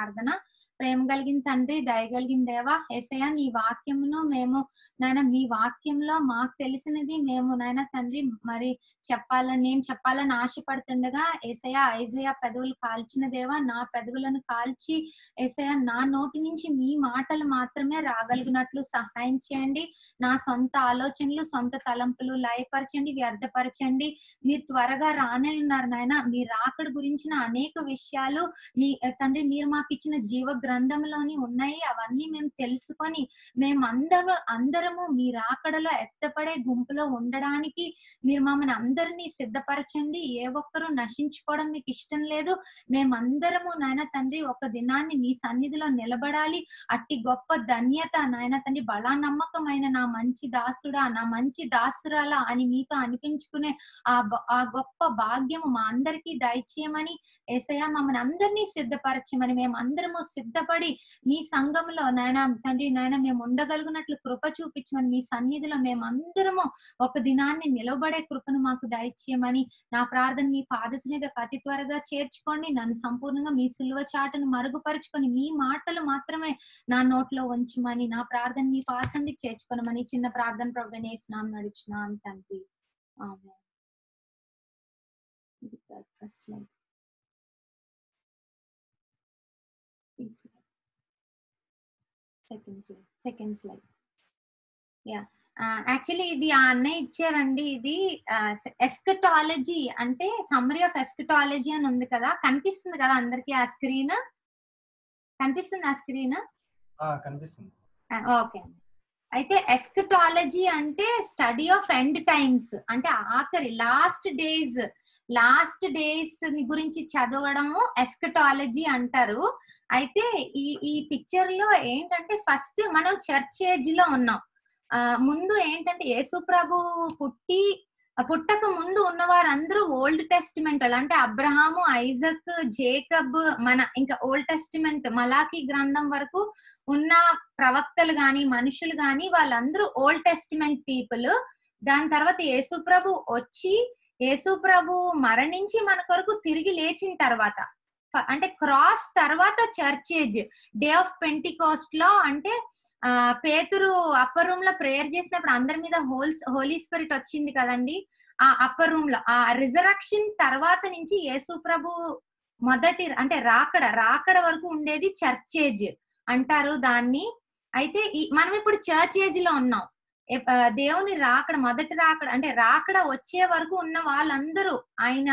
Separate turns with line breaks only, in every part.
ప్రార్థన ప్రేమ కలిగిన తండ్రి దయ కలిగిన దేవా ఏసయ్య నీ వాక్యమును మేము నాయన మీ వాక్యంలో మాకు తెలిసినది మేము నాయన తండ్రి మరి చెప్పాలని నేను చెప్పాలని ఆశపడుతుండగా ఏసయ్య ఐజయ పెదవులు కాల్చిన దేవా నా పెదవులను కాల్చి ఏసయ్య నా నోటి నుంచి మీ మాటలు మాత్రమే రాగలిగినట్లు సహాయం చేయండి నా సొంత ఆలోచనలు సొంత తలంపులు లయపరచండి వ్యర్థపరచండి మీరు త్వరగా రానే ఉన్నారు నాయన మీ రాకడ గురించిన అనేక విషయాలు మీ తండ్రి మీరు మాకు ఇచ్చిన జీవ గ్రంథంలోని ఉన్నాయి అవన్నీ మేము తెలుసుకొని మేమందరూ అందరము మీ రాకడలో ఎత్తపడే గుంపులో ఉండడానికి మీరు మమ్మల్ని అందరినీ సిద్ధపరచండి ఏ ఒక్కరూ నశించుకోవడం మీకు ఇష్టం లేదు మేమందరము నాయన తండ్రి ఒక దినాన్ని మీ సన్నిధిలో నిలబడాలి అట్టి గొప్ప ధన్యత నాయన తండ్రి బలా నమ్మకమైన నా మంచి దాసుడా నా మంచి దాసురాలా అని మీతో అనిపించుకునే ఆ బ- ఆ గొప్ప భాగ్యము మా అందరికీ దయచేయమని ఏసయ్య మమ్మల్ని అందరినీ సిద్ధపరచమని మేము అందరము సిద్ధపడి మీ సంఘంలో నాయన తండ్రి నాయన మేము ఉండగలిగినట్లు కృప చూపించమని మీ సన్నిధిలో మేము అందరము ఒక దినాన్ని నిలబడే కృపను మాకు దయచేయమని నా ప్రార్థన మీ పాదశ మీద అతి త్వరగా చేర్చుకోండి నన్ను సంపూర్ణంగా మీ సిల్వ చాటును మరుగుపరుచుకొని మీ మాటలు మాత్రమే నా నోట్లో ఉంచమని నా ప్రార్థన మీ పాసందికి చేర్చుకోనమని చిన్న ప్రార్థన ప్రవేశనాం నడిచినాం తండ్రి ఆమె first slide second slide second slide yeah actually ఇది ఆ అన్నయ్య ఇచ్చారండి ఇది ఎస్కటాలజీ అంటే సమ్మరీ ఆఫ్ ఎస్కటాలజీ అని ఉంది కదా కనిపిస్తుంది కదా అందరికి ఆ స్క్రీన్ కనిపిస్తుంది ఆ స్క్రీన్
ఆ, కనిపిస్తుంది
ఓకే అయితే ఎస్కటాలజీ అంటే స్టడీ ఆఫ్ ఎండ్ టైమ్స్ అంటే ఆఖరి లాస్ట్ డేస్ లాస్ట్ డేస్ గురించి చదవడము ఎస్కటాలజీ అంటారు అయితే ఈ ఈ పిక్చర్ లో ఏంటంటే ఫస్ట్ మనం చర్చ్ ఏజ్ లో ఉన్నాం ఆ, ముందు ఏంటంటే యేసు ప్రభు పుట్టి పుట్టక ముందు ఉన్న వారందరూ ఓల్డ్ టెస్టిమెంట్ వాళ్ళు అంటే అబ్రహాము ఐజక్ జేకబ్ మన ఇంకా ఓల్డ్ టెస్టిమెంట్ మలాకి గ్రంథం వరకు ఉన్న ప్రవక్తలు గాని మనుషులు గాని వాళ్ళందరూ ఓల్డ్ టెస్టిమెంట్ పీపుల్ దాని తర్వాత యేసు ప్రభు వచ్చి యేసు ప్రభు మరణించి మన కొరకు తిరిగి లేచిన తర్వాత ఫ- అంటే క్రాస్ తర్వాత చర్చేజ్ డే ఆఫ్ పెంటికోస్ట్ లో అంటే ఆ పేతురు అప్పర్ రూమ్ లో ప్రేయర్ చేసినప్పుడు అందరి మీద హోల్స్ హోలీ స్పిరిట్ వచ్చింది కదండి ఆ అప్పర్ రూమ్ లో ఆ రిజరక్షన్ తర్వాత నుంచి యేసు ప్రభు మొదటి అంటే రాకడ రాకడ వరకు ఉండేది చర్చేజ్ అంటారు దాన్ని అయితే ఈ మనం ఇప్పుడు చర్చ్ ఏజ్ లో ఉన్నాం ఎ- ఆ, దేవుని రాకడ మొదటి రాకడ అంటే రాకడ వచ్చే వరకు ఉన్న వాళ్ళందరూ ఆయన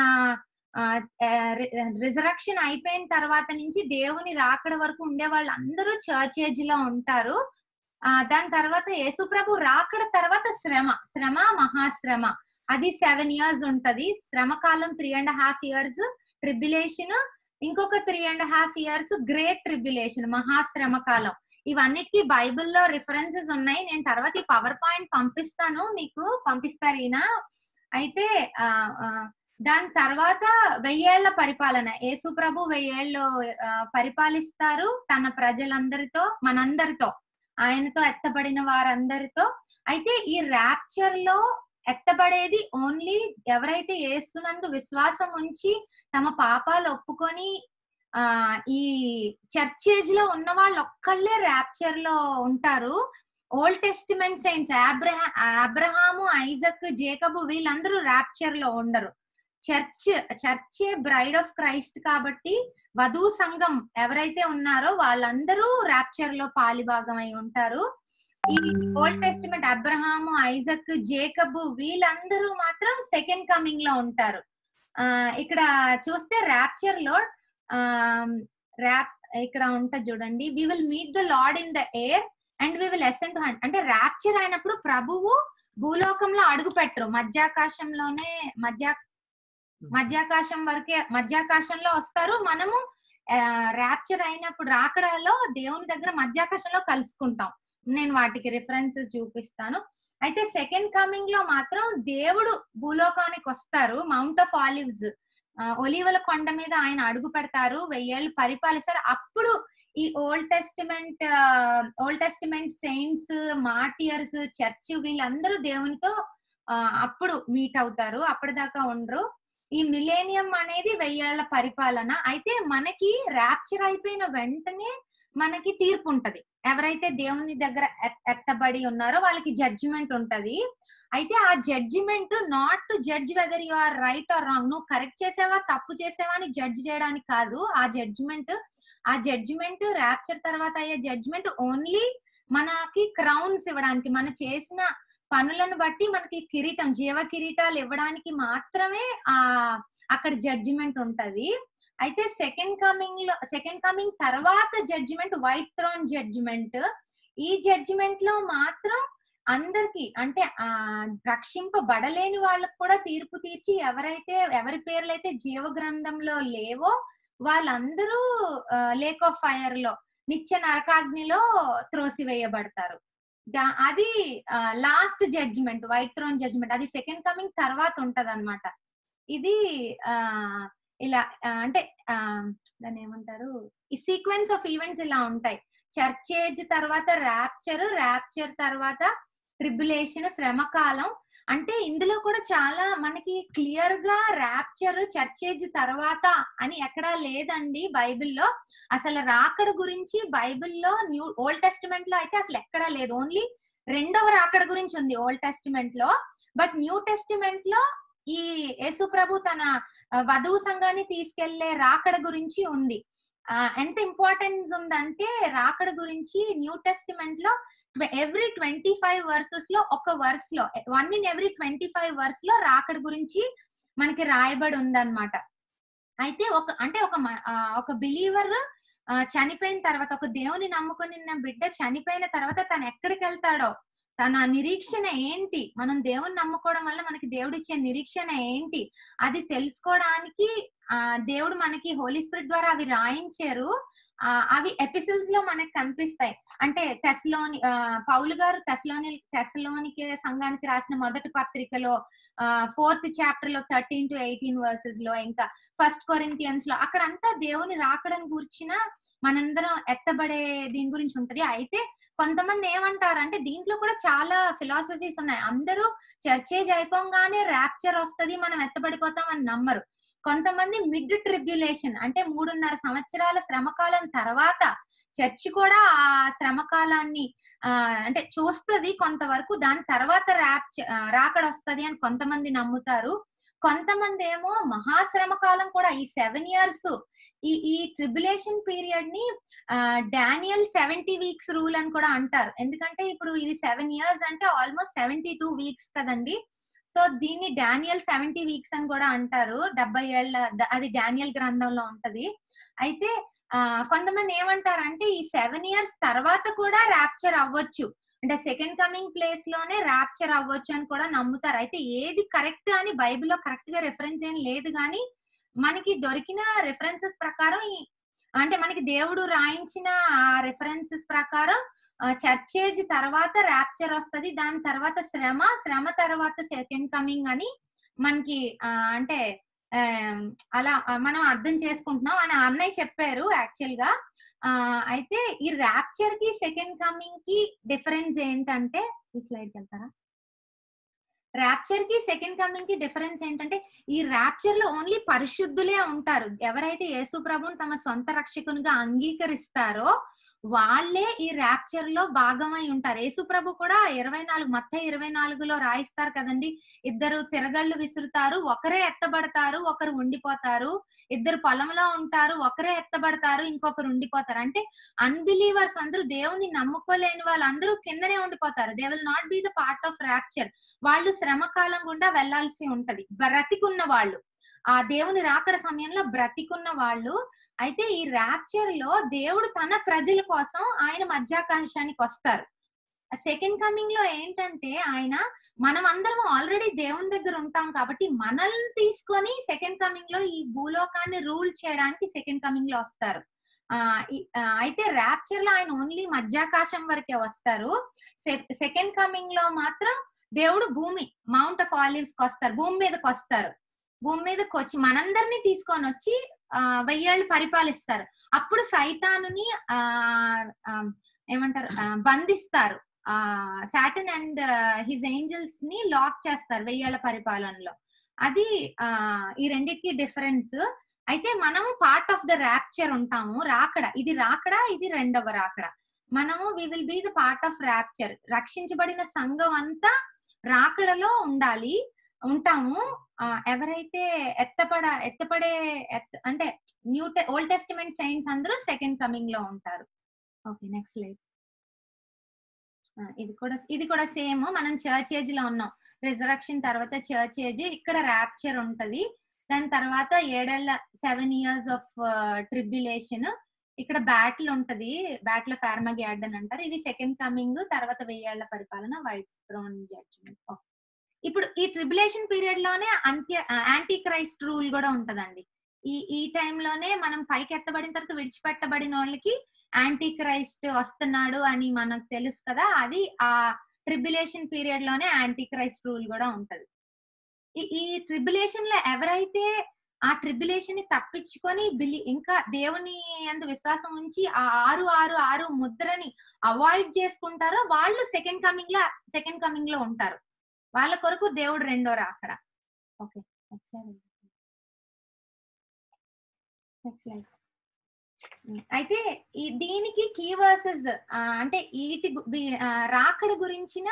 రిజరక్షన్ అయిపోయిన తర్వాత నుంచి దేవుని రాకడ వరకు ఉండే వాళ్ళందరూ చర్చ్ ఏజ్ లో ఉంటారు ఆ దాని తర్వాత యేసుప్రభు రాకడ తర్వాత శ్రమ శ్రమ మహాశ్రమ అది సెవెన్ ఇయర్స్ ఉంటది శ్రమ కాలం three and half years tribulation ఇంకొక three and half years great tribulation మహాశ్రమ కాలం ఇవన్నిటికీ బైబిల్లో రిఫరెన్సెస్ ఉన్నాయి నేను తర్వాత ఈ పవర్ పాయింట్ పంపిస్తాను మీకు పంపిస్తారు ఈయన అయితే ఆ ఆ, దాని తర్వాత వెయ్యేళ్ల పరిపాలన యేసు ప్రభు వెయ్యేళ్ళు ఆ, పరిపాలిస్తారు తన ప్రజలందరితో మనందరితో ఆయనతో ఎత్తబడిన వారందరితో అయితే ఈ ర్యాప్చర్ లో ఎత్తబడేది ఓన్లీ ఎవరైతే యేసునందు విశ్వాసం ఉంచి తమ పాపాలు ఒప్పుకొని ఆ ఈ చర్చేజ్ లో ఉన్న వాళ్ళు ఒక్కళ్ళే ర్యాప్చర్ లో ఉంటారు ఓల్డ్ టెస్టిమెంట్ సైన్స్ అబ్రహా అబ్రహాము ఐజక్ జేకబు వీళ్ళందరూ ర్యాప్చర్ లో ఉండరు చర్చ్ చర్చే బ్రైడ్ ఆఫ్ క్రైస్ట్ కాబట్టి వధువు సంఘం ఎవరైతే ఉన్నారో వాళ్ళందరూ ర్యాప్చర్ లో పాలిభాగమై ఉంటారు ఈ ఓల్డ్ టెస్టిమెంట్ అబ్రహాము ఐజక్ జేకబ్ వీళ్ళందరూ మాత్రం సెకండ్ కమింగ్ లో ఉంటారు ఆ ఇక్కడ చూస్తే ర్యాప్చర్ లో ర్యాప్ ఇక్కడ ఉంటది చూడండి we will meet the lord in the air and we will ascend అంటే ర్యాప్చర్ అయినప్పుడు ప్రభువు భూలోకంలో అడుగు పెట్టరు మధ్యాకాశంలోనే మధ్య మధ్యాకాశం వరకే మధ్యాకాశంలో వస్తారు మనము ర్యాప్చర్ అయినప్పుడు రాకడలో దేవుని దగ్గర మధ్యాకాశంలో కలుసుకుంటాం నేను వాటికి రిఫరెన్సెస్ చూపిస్తాను అయితే సెకండ్ కమింగ్ లో మాత్రం దేవుడు భూలోకానికి వస్తారు మౌంట్ ఆఫ్ ఆలివ్స్ ఒలీవల కొండ మీద ఆయన అడుగు పెడతారు వెయ్యేళ్ళు పరిపాలిస్తారు అప్పుడు ఈ old testament old testament saints martyrs church వీళ్ళందరూ దేవునితో ఆ, అప్పుడు మీట్ అవుతారు అప్పటిదాకా ఉండరు ఈ మిలేనియం అనేది వెయ్యేళ్ల పరిపాలన అయితే మనకి ర్యాప్చర్ అయిపోయిన వెంటనే మనకి తీర్పు ఉంటది ఎవరైతే దేవుని దగ్గర ఎత్- ఎత్తబడి ఉన్నారో వాళ్ళకి జడ్జిమెంట్ ఉంటది అయితే ఆ judgement not to judge whether you are right or wrong నువ్వు కరెక్ట్ చేసావా తప్పు చేసావా అని జడ్జ్ చేయడానికి కాదు ఆ జడ్జిమెంట్ ఆ జడ్జిమెంట్ ర్యాప్చర్ తర్వాత అయ్యే జడ్జిమెంట్ ఓన్లీ మనకి క్రౌన్స్ ఇవ్వడానికి మనం చేసిన పనులను బట్టి మనకి కిరీటం జీవ కిరీటాలు ఇవ్వడానికి మాత్రమే ఆ అక్కడ జడ్జిమెంట్ ఉంటది అయితే సెకండ్ కమింగ్ లో సెకండ్ కమింగ్ తర్వాత జడ్జిమెంట్ వైట్ థ్రోన్ జడ్జిమెంట్ ఈ జడ్జిమెంట్ లో మాత్రం అందరికి అంటే ఆ రక్షింపబడలేని వాళ్ళకు కూడా తీర్పు తీర్చి ఎవరైతే ఎవరి పేర్లైతే జీవ గ్రంథంలో లేవో వాళ్ళందరూ లేక్ ఆఫ్ ఫైర్ లో నిత్య నరకాగ్నిలో త్రోసివేయబడతారు దా- అది last judgement white throne judgement అది సెకండ్ కమింగ్ తర్వాత ఉంటది ఇది ఆ ఇలా ఆ, అంటే ఆ, దాన్ని ఏమంటారు ఈ సీక్వెన్స్ ఆఫ్ ఈవెంట్స్ ఇలా ఉంటాయి చర్చేజ్ తర్వాత ర్యాప్చర్ ర్యాప్చర్ తర్వాత ట్రిబులేషన్ శ్రమకాలం అంటే ఇందులో కూడా చాలా మనకి క్లియర్ గా ర్యాప్చర్ చర్చేజ్ తర్వాత అని ఎక్కడా లేదండి బైబిల్లో అసలు రాకడ గురించి బైబిల్లో న్యూ ఓల్డ్ టెస్టిమెంట్ లో అయితే అసలు ఎక్కడా లేదు ఓన్లీ రెండవ రాకడ గురించి ఉంది ఓల్డ్ టెస్టిమెంట్ లో బట్ న్యూ టెస్టిమెంట్ లో ఈ యేసు ప్రభు తన ఆ, వధువు సంఘాన్ని తీసుకెళ్లే రాకడ గురించి ఉంది ఆ, ఎంత ఇంపార్టెన్స్ ఉందంటే రాకడ గురించి న్యూ టెస్టిమెంట్ లో ఎవ్రీ ట్వంటీ ఫైవ్ వర్సెస్ లో ఒక వర్స్ లో one in every twenty five verse లో రాకడ గురించి మనకి రాయబడి ఉందన్నమాట అయితే ఒక అంటే ఒక మ- ఆ, ఒక బిలీవర్ చనిపోయిన తర్వాత ఒక దేవుని నమ్ముకొని ఉన్న బిడ్డ చనిపోయిన తర్వాత తను ఎక్కడికి వెళ్తాడో తన నిరీక్షణ ఏంటి మనం దేవుని నమ్ముకోవడం వల్ల మనకి దేవుడు ఇచ్చే నిరీక్షణ ఏంటి అది తెలుసుకోవడానికి ఆ దేవుడు మనకి హోలీ స్పిరిట్ ద్వారా అవి రాయించారు ఆ అవి ఎపిసోడ్స్ లో మనకి కనిపిస్తాయి అంటే తెస్లోని ఆ, పౌలు గారు తెస్లోని తెస్లోనికి సంఘానికి రాసిన మొదటి పత్రికలో ఫోర్త్ చాప్టర్ లో థర్టీన్ టు ఎయిటీన్ వర్సెస్ లో ఇంకా ఫస్ట్ కొరింతియన్స్ లో అక్కడంతా దేవుని రాకడని గురించిన మనందరం ఎత్తబడే దీని గురించి ఉంటది అయితే కొంతమంది ఏమంటారు అంటే దీంట్లో కూడా చాలా ఫిలాసఫీస్ ఉన్నాయి అందరూ చర్చేజ్ అయిపోగానే ర్యాప్చర్ వస్తది మనం ఎత్తబడిపోతాం అని నమ్మరు కొంతమంది మిడ్ ట్రిబ్యులేషన్ అంటే మూడున్నర సంవత్సరాల శ్రమకాలం తర్వాత చర్చ్ కూడా ఆ శ్రమకాలాన్ని ఆ అంటే చూస్తది కొంతవరకు దాని తర్వాత ర్యాప్ రాకడ వస్తది అని కొంతమంది నమ్ముతారు కొంతమంది ఏమో మహాశ్రమ కాలం కూడా ఈ సెవెన్ ఇయర్స్ ఈ ఈ ట్రిబులేషన్ పీరియడ్ ని డానియల్ సెవెంటీ వీక్స్ రూల్ అని కూడా అంటారు ఎందుకంటే ఇప్పుడు ఇది సెవెన్ ఇయర్స్ అంటే ఆల్మోస్ట్ సెవెంటీ టూ వీక్స్ కదండి సో దీన్ని డానియల్ సెవెంటీ వీక్స్ అని కూడా అంటారు డెబ్బై ఏళ్ళ ద- అది డానియల్ గ్రంథంలో ఉంటది అయితే ఆ కొంతమంది ఏమంటారంటే ఈ సెవెన్ ఇయర్స్ తర్వాత కూడా ర్యాప్చర్ అవ్వచ్చు అంటే సెకండ్ కమింగ్ ప్లేస్ లోనే ర్యాప్చర్ అవ్వచ్చు అని కూడా నమ్ముతారు అయితే ఏది కరెక్ట్ అని బైబిల్లో కరెక్ట్ గా రిఫరెన్స్ ఏం లేదు కానీ మనకి దొరికిన రిఫరెన్సెస్ ప్రకారం ఈ అంటే మనకి దేవుడు రాయించిన ఆ రిఫరెన్సెస్ ప్రకారం చర్చేజ్ తర్వాత ర్యాప్చర్ వస్తది దాని తర్వాత శ్రమ శ్రమ తర్వాత సెకండ్ కమింగ్ అని మనకి ఆ, అంటే ఆ, అలా ఆ, మనం అర్థం చేసుకుంటున్నాం అని అన్నయ్య చెప్పారు యాక్చువల్ గా ఆ అయితే ఈ ర్యాప్చర్ కి సెకండ్ కమింగ్ కి డిఫరెన్స్ ఏంటంటే ఈ స్లైడ్ వెళ్తారా ర్యాప్చర్ కి సెకండ్ కమింగ్ కి డిఫరెన్స్ ఏంటంటే ఈ ర్యాప్చర్ లో ఓన్లీ పరిశుద్ధులే ఉంటారు ఎవరైతే యేసు ప్రభుని తమ సొంత రక్షకునిగా అంగీకరిస్తారో వాళ్ళే ఈ ర్యాప్చర్ లో భాగమై ఉంటారు యేసు ప్రభు కూడా ఇరవై నాలుగు మత్త ఇరవై నాలుగులో రాయిస్తారు కదండి ఇద్దరు తిరగళ్ళు విసురుతారు ఒకరే ఎత్తబడతారు ఒకరు ఉండిపోతారు ఇద్దరు పొలంలో ఉంటారు ఒకరే ఎత్తబడతారు ఇంకొకరు ఉండిపోతారు అంటే అన్బిలీవర్స్ అందరూ దేవుని నమ్ముకోలేని వాళ్ళందరూ కిందనే ఉండిపోతారు they will not be the part of rapture వాళ్ళు శ్రమకాలం గుండా వెళ్లాల్సి ఉంటది బ్రతికున్న వాళ్ళు ఆ దేవుని రాకడ సమయంలో బ్రతికున్న వాళ్ళు అయితే ఈ ర్యాప్చర్ లో దేవుడు తన ప్రజల కోసం ఆయన మధ్యాకాశానికి వస్తారు సెకండ్ కమింగ్ లో ఏంటంటే ఆయన మనం అందరం ఆల్రెడీ దేవుని దగ్గర ఉంటాం కాబట్టి మనల్ని తీసుకొని సెకండ్ కమింగ్ లో ఈ భూలోకాన్ని రూల్ చేయడానికి సెకండ్ కమింగ్ లో వస్తారు ఆ ఈ- ఆ, అయితే ర్యాప్చర్ లో ఆయన ఓన్లీ మధ్యాకాశం వరకే వస్తారు సెకండ్ కమింగ్ లో మాత్రం దేవుడు భూమి మౌంట్ ఆఫ్ ఆలివ్స్ కి వస్తారు భూమి మీదకి వస్తారు భూమి మీదకి వచ్చి మనందరినీ తీసుకొని వచ్చి ఆ వెయ్యేళ్ళు పరిపాలిస్తారు అప్పుడు సైతానుని ఆ ఆ, ఏమంటారు ఆ, బంధిస్తారు ఆ సాటన్ అండ్ హిజ్ ఏంజల్స్ ని లాక్ చేస్తారు వెయ్యేళ్ల పరిపాలనలో అది ఆ ఈ రెండిటికి డిఫరెన్స్ అయితే మనము పార్ట్ ఆఫ్ ద ర్యాప్చర్ ఉంటాము రాకడ ఇది రాకడ ఇది రెండవ రాకడ మనము we will be the part of rapture రక్షించబడిన సంఘం అంతా రాకడలో ఉండాలి ఉంటాము ఆ, ఎవరైతే ఎత్తపడ ఎత్తపడే ఎత్త- అంటే న్యూ ఓల్డ్ టెస్టిమెంట్ సైన్స్ అందరూ సెకండ్ కమింగ్ లో ఉంటారు ఓకే నెక్స్ట్ స్లైడ్ ఇది కూడా ఇది కూడా సేమ్ మనం చర్చ్ ఏజ్ లో ఉన్నాం రిజరక్షన్ తర్వాత చర్చ్ ఏజ్ ఇక్కడ ర్యాప్చర్ ఉంటది దాని తర్వాత ఏడేళ్ల సెవెన్ ఇయర్స్ ఆఫ్ ట్రిబ్యులేషన్ ఇక్కడ బ్యాటిల్ ఉంటది బ్యాటిల్ ఆఫ్ ఆర్మగేడ్ అని అంటారు ఇది సెకండ్ కమింగ్ తర్వాత వెయ్యేళ్ల పరిపాలన వైట్ థ్రోన్ జడ్జ్మెంట్ ఇప్పుడు ఈ ట్రిబులేషన్ పీరియడ్ లోనే అంత్య యాంటీ క్రైస్ట్ రూల్ కూడా ఉంటదండి ఈ ఈ టైంలోనే మనం పైకి ఎత్తబడిన తర్వాత విడిచిపెట్టబడిన వాళ్ళకి యాంటీ క్రైస్ట్ వస్తున్నాడు అని మనకు తెలుసు కదా అది ఆ ట్రిబులేషన్ పీరియడ్ లోనే యాంటీ క్రైస్ట్ రూల్ కూడా ఉంటది ఈ- ఈ ట్రిబులేషన్ లో ఎవరైతే ఆ ట్రిబులేషన్ ని తప్పించుకొని బిలి ఇంకా దేవుని అందు విశ్వాసం ఉంచి ఆ ఆరు ఆరు ఆరు ముద్రని అవాయిడ్ చేసుకుంటారో వాళ్ళు సెకండ్ కమింగ్ లో సెకండ్ కమింగ్ లో ఉంటారు వాళ్ళ కొరకు దేవుడు రెండో రాకడ ఓకే నెక్స్ట్ స్లైడ్ అయితే ఈ దీనికి కీ వర్సెస్ అంటే వీటి గు- వి- ఆ, రాకడ గురించిన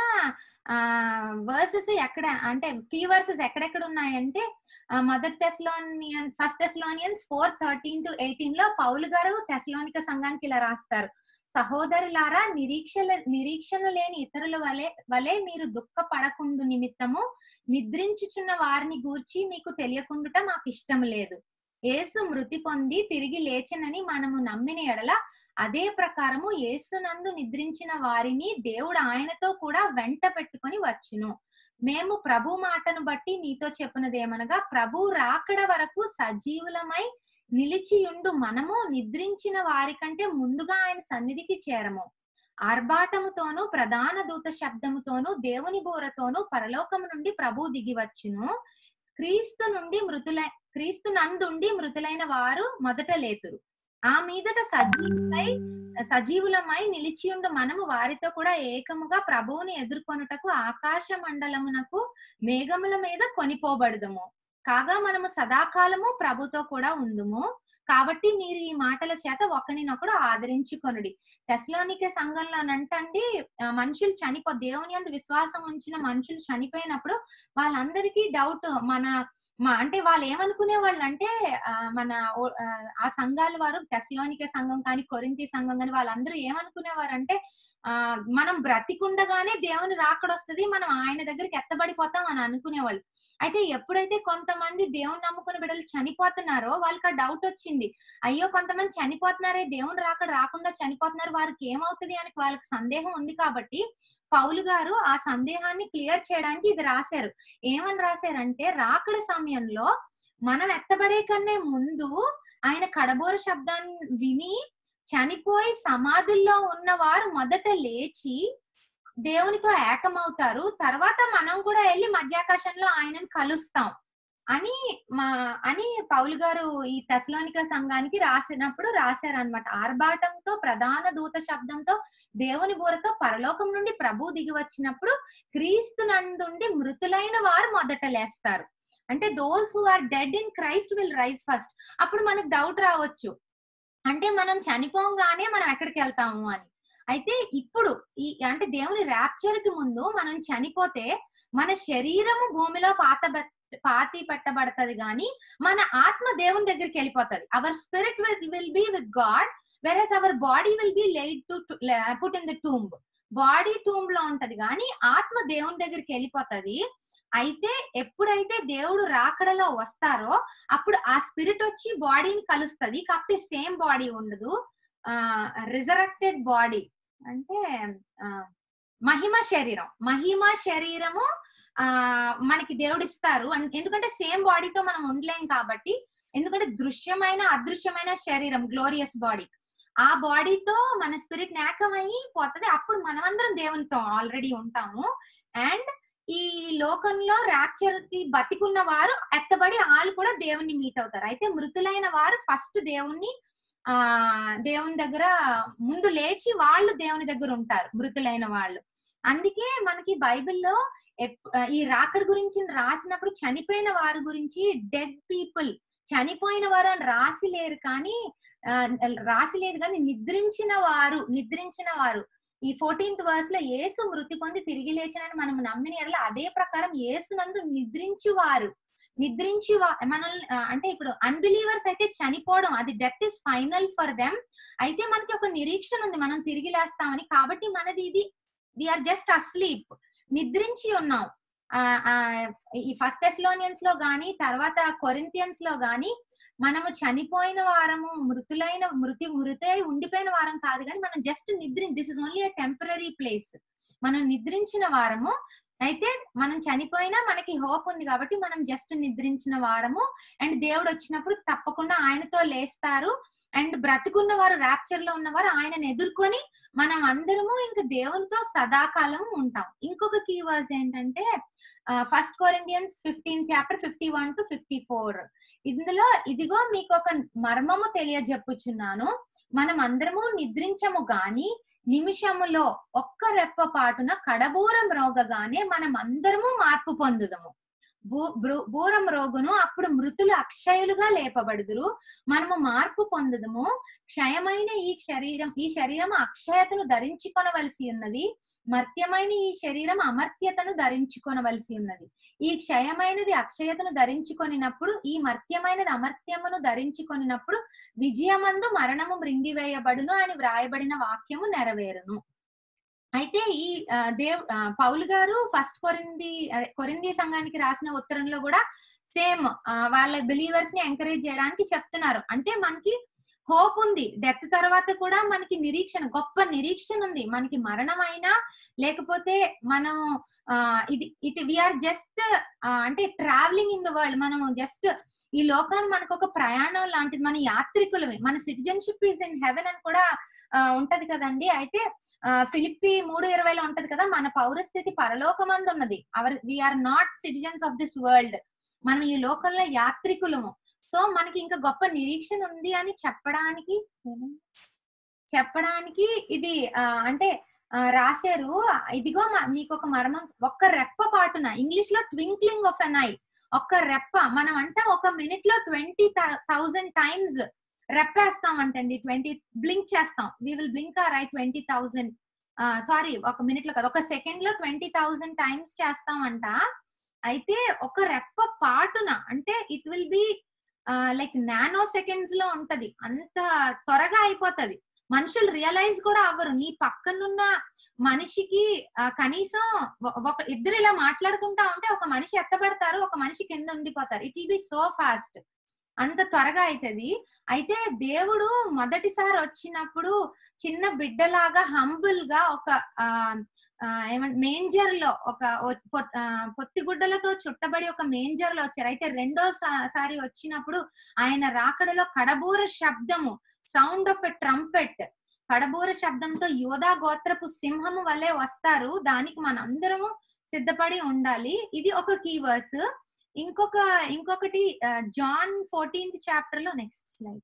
వర్సెస్ ఎక్కడ అంటే కీ వర్సెస్ ఎక్కడెక్కడ ఉన్నాయంటే ఆ, మొదటి Thessalonian first Thessalonians four thirteen to eighteen లో పౌలు గారు తెస్లోనిక సంఘానికి ఇలా రాస్తారు సహోదరులారా నిరీక్షల నిరీక్షణ లేని ఇతరుల వలె వలె మీరు దుఃఖపడకుండు నిమిత్తము నిద్రించుచున్న వారిని గూర్చి మీకు తెలియకుండుట మాకు ఇష్టం లేదు యేసు మృతి పొంది తిరిగి లేచనని మనము నమ్మిన ఎడల అదే ప్రకారము యేసునందు నిద్రించిన వారిని దేవుడు ఆయనతో కూడా వెంట పెట్టుకొని వచ్చును మేము ప్రభు మాటను బట్టి మీతో చెప్పినదేమనగా ప్రభు రాకడ వరకు సజీవులమై నిలిచియుండు మనము నిద్రించిన వారి కంటే ముందుగా ఆయన సన్నిధికి చేరము ఆర్భాటముతోను ప్రధాన దూత శబ్దముతోను దేవుని బోరతోను పరలోకము నుండి ప్రభు దిగి వచ్చును క్రీస్తు నుండి మృతుల క్రీస్తు నందుండి మృతులైన వారు మొదట లేతురు ఆ మీదట సజీవులై సజీవులమై నిలిచియుండు మనము వారితో కూడా ఏకముగా ప్రభువుని ఎదుర్కొనుటకు ఆకాశ మండలమునకు మేఘముల మీద కొనిపోబడదుము కాగా మనము సదాకాలము ప్రభుతో కూడా ఉందుము కాబట్టి మీరు ఈ మాటల చేత ఒకరినొకడు ఆదరించుకొనుడి తెస్లోనికే సంఘంలోనంటండి ఆ, మనుషులు చనిపో దేవుని అందు విశ్వాసం ఉంచిన మనుషులు చనిపోయినప్పుడు వాళ్ళందరికీ డౌట్ మన మా- అంటే వాళ్ళు ఏమనుకునే వాళ్ళు అంటే ఆ, మన ఓ- ఆ, ఆ సంఘాల వారు తెస్లోనికే సంఘం కానీ కొరింతి సంఘం కానీ వాళ్ళందరూ ఏమనుకునేవారు అంటే ఆ మనం బ్రతికుండగానే దేవుని రాకడొస్తుంది మనం ఆయన దగ్గరికి ఎత్తబడిపోతాం అని అనుకునేవాళ్ళు అయితే ఎప్పుడైతే కొంతమంది దేవుని నమ్ముకున్న బిడ్డలు చనిపోతున్నారో వాళ్ళకి ఆ డౌట్ వచ్చింది అయ్యో కొంతమంది చనిపోతున్నారే దేవుని రాకడ రాకుండా చనిపోతున్నారు వారికి ఏమవుతుంది అని వాళ్ళకి సందేహం ఉంది కాబట్టి పౌలు గారు ఆ సందేహాన్ని క్లియర్ చేయడానికి ఇది రాశారు ఏమని రాశారంటే రాకడ సమయంలో మనం ఎత్తబడే కన్నా ముందు ఆయన కడబోర శబ్దాన్ని విని చనిపోయి సమాధుల్లో ఉన్నవారు మొదట లేచి దేవునితో ఏకమవుతారు తర్వాత మనం కూడా వెళ్ళి మధ్యాకాశంలో ఆయనను కలుస్తాం అని మా అని పౌలు గారు ఈ తెసలోనిక సంఘానికి రాసినప్పుడు రాశారనమాట ఆర్భాటంతో ప్రధాన దూత శబ్దంతో దేవుని బూరతో పరలోకం నుండి ప్రభు దిగి వచ్చినప్పుడు క్రీస్తు నందుండి మృతులైన వారు మొదట లేస్తారు అంటే those who are dead in Christ will rise first అప్పుడు మనకు డౌట్ రావచ్చు అంటే మనం చనిపోగానే మనం ఎక్కడికి వెళ్తాము అని అయితే ఇప్పుడు ఈ అంటే దేవుని ర్యాప్చర్ కి ముందు మనం చనిపోతే మన శరీరము భూమిలో పాత పాతి పెట్టబడతది గాని మన ఆత్మ దేవుని దగ్గరికి వెళ్ళిపోతది our spirit will be with God versus our body will be laid to put in the tomb body tomb లో ఉంటది కానీ ఆత్మ దేవుని దగ్గరికి వెళ్ళిపోతది అయితే ఎప్పుడైతే దేవుడు రాకడలో వస్తారో అప్పుడు ఆ స్పిరిట్ వచ్చి బాడీని కలుస్తుంది కాకపోతే సేమ్ బాడీ ఉండదు ఆ రిజరక్టెడ్ బాడీ అంటే ఆ, మహిమ శరీరం మహిమ శరీరము ఆ మనకి దేవుడు ఇస్తారు అన్- ఎందుకంటే సేమ్ బాడీతో మనం ఉండలేం కాబట్టి ఎందుకంటే దృశ్యమైన అదృశ్యమైన శరీరం గ్లోరియస్ బాడీ ఆ బాడీతో మన స్పిరిట్ నేకమయ్యి పోతుంది అప్పుడు మనమందరం దేవునితో ఆల్రెడీ ఉంటాము అండ్ ఈ లోకంలో ర్యాప్చర్ కి బతికున్న వారు ఎత్తబడి వాళ్ళు కూడా దేవుణ్ణి మీట్ అవుతారు అయితే మృతులైన వారు ఫస్ట్ దేవుణ్ణి ఆ దేవుని దగ్గర ముందు లేచి వాళ్ళు దేవుని దగ్గర ఉంటారు మృతులైన వాళ్ళు అందుకే మనకి బైబిల్లో ఎప్- ఆ, ఈ రాకడ గురించి రాసినప్పుడు చనిపోయిన వారి గురించి డెడ్ పీపుల్ చనిపోయిన వారు అని రాసి లేరు కానీ ఆ, రాసి లేదు కానీ నిద్రించిన వారు నిద్రించిన వారు ఈ ఫోర్టీన్త్ వర్స్ లో యేసు మృతి పొంది తిరిగి లేచినని మనం నమ్మిన ఎడల అదే ప్రకారం యేసునందు నిద్రించి వారు నిద్రించి వా- మనల్ని ఆ, అంటే ఇప్పుడు అన్బిలీవర్స్ అయితే చనిపోవడం అది death is final for them అయితే మనకి ఒక నిరీక్షణ ఉంది మనం తిరిగి లేస్తామని కాబట్టి మనది ఇది వీఆర్ జస్ట్ అస్లీప్ నిద్రించి ఉన్నాం ఆ, ఆ, ఈ ఫస్ట్ ఎస్లోనియన్స్ లో గాని తర్వాత కొరింతియన్స్ లో గాని మనము చనిపోయిన వారము మృతులైన మృతి మృతి అయి ఉండిపోయిన వారం కాదు కానీ మనం జస్ట్ నిద్రి this is only a temporary place మనం నిద్రించిన వారము అయితే మనం చనిపోయినా మనకి హోప్ ఉంది కాబట్టి మనం జస్ట్ నిద్రించిన వారము అండ్ దేవుడు వచ్చినప్పుడు తప్పకుండా ఆయనతో లేస్తారు అండ్ బ్రతికున్న వారు ర్యాప్చర్ లో ఉన్నవారు ఆయనను ఎదుర్కొని మనం అందరము ఇంకా దేవునితో సదాకాలం ఉంటాం ఇంకొక కీవర్డ్స్ ఏంటంటే first Corinthians fifteen chapter fifty one to fifty four ఇందులో ఇదిగో మీకు ఒక మర్మము తెలియజెప్పుచున్నాను మనం అందరము నిద్రించము గాని నిమిషములో ఒక్క రెప్ప పాటున కడబూరం రోగగానే మనం అందరము మార్పు పొందుదము భూ- భ్రు- బూరం రోగును అప్పుడు మృతులు అక్షయులుగా లేపబడుదురు మనము మార్పు పొందుదము క్షయమైన ఈ శరీరం ఈ శరీరం అక్షయతను ధరించుకొనవలసి ఉన్నది మర్త్యమైన ఈ శరీరం అమర్త్యతను ధరించుకొనవలసి ఉన్నది ఈ క్షయమైనది అక్షయతను ధరించుకొనినప్పుడు ఈ మర్త్యమైనది అమర్త్యమును ధరించుకొనినప్పుడు విజయమందు మరణము మృంగివేయబడును అని వ్రాయబడిన వాక్యము నెరవేరును అయితే ఈ ఆ, దేవ్ ఆ, పౌలు గారు ఫస్ట్ కొరింది అదే, కొరింది సంఘానికి రాసిన ఉత్తరంలో కూడా సేమ్ వాళ్ళ బిలీవర్స్ ని ఎంకరేజ్ చేయడానికి చెప్తున్నారు అంటే మనకి హోప్ ఉంది డెత్ తర్వాత కూడా మనకి నిరీక్షణ గొప్ప నిరీక్షణ ఉంది మనకి మరణం అయినా లేకపోతే మనం ఆ, ఇది ఇట్ వీఆర్ జస్ట్ అంటే ట్రావెలింగ్ ఇన్ ద వరల్డ్ మనం జస్ట్ ఈ లోకాన్ని మనకు ఒక ప్రయాణం లాంటిది మన యాత్రికులమే మన సిటిజన్షిప్ ఈజ్ ఇన్ హెవెన్ అని కూడా ఆ, ఉంటది కదండి అయితే ఆ, ఫిలిప్పి మూడు ఇరవైలో ఉంటది కదా మన పౌరస్థితి పరలోకమందు ఉన్నది our we're not citizens of this world మనం ఈ లోకంలో యాత్రికులము సో మనకి ఇంకా గొప్ప నిరీక్షణ ఉంది అని చెప్పడానికి చెప్పడానికి ఇది ఆ, అంటే ఆ, రాశారు ఇదిగో మ- మీకు ఒక మర్మం ఒక్క రెప్ప పాటున ఇంగ్లీష్ లో ట్వింక్లింగ్ ఆఫ్ ఎన్ ఐ ఒక్క రెప్ప మనం అంటే ఒక మినిట్ లో ట్వంటీ థౌజండ్ టైమ్స్ రెప్పేస్తాం అంటండి ట్వంటీ బ్లింక్ చేస్తాం we will blink or eye twenty thousand sorry ఒక మినిట్ లో కాదు ఒక సెకండ్ లో ట్వంటీ థౌజండ్ టైమ్స్ చేస్తామంట అయితే ఒక రెప్ప పాటున అంటే it will be like nanoseconds లో ఉంటది అంత త్వరగా అయిపోతది మనుషులు రియలైజ్ కూడా అవ్వరు నీ పక్కనున్న మనిషికి ఆ, కనీసం ఒ- ఒక ఇద్దరు ఇలా మాట్లాడుకుంటా ఉంటే ఒక మనిషి ఎత్తబడతారు ఒక మనిషి కింద ఉండిపోతారు it will be so fast అంత త్వరగా అవుతుంది అయితే దేవుడు మొదటిసారి వచ్చినప్పుడు చిన్న బిడ్డలాగా హంబుల్ గా ఒక ఆ ఏమంటే మేంజర్ లో ఒక ఓ- పొ- ఆ, పొత్తిగుడ్డలతో చుట్టబడి ఒక మేంజర్ లో వచ్చారు అయితే రెండో సా- సారి వచ్చినప్పుడు ఆయన రాకడలో కడబూర శబ్దము సౌండ్ ఆఫ్ ఎ ట్రంపెట్ కడబూర శబ్దంతో యోధా గోత్రపు సింహము వలె వస్తారు దానికి మనందరము సిద్ధపడి ఉండాలి ఇది ఒక కీవర్స్ ఇంకొక ఇంకొకటి జాన్ ఫోర్టీన్త్ చాప్టర్ లో next slide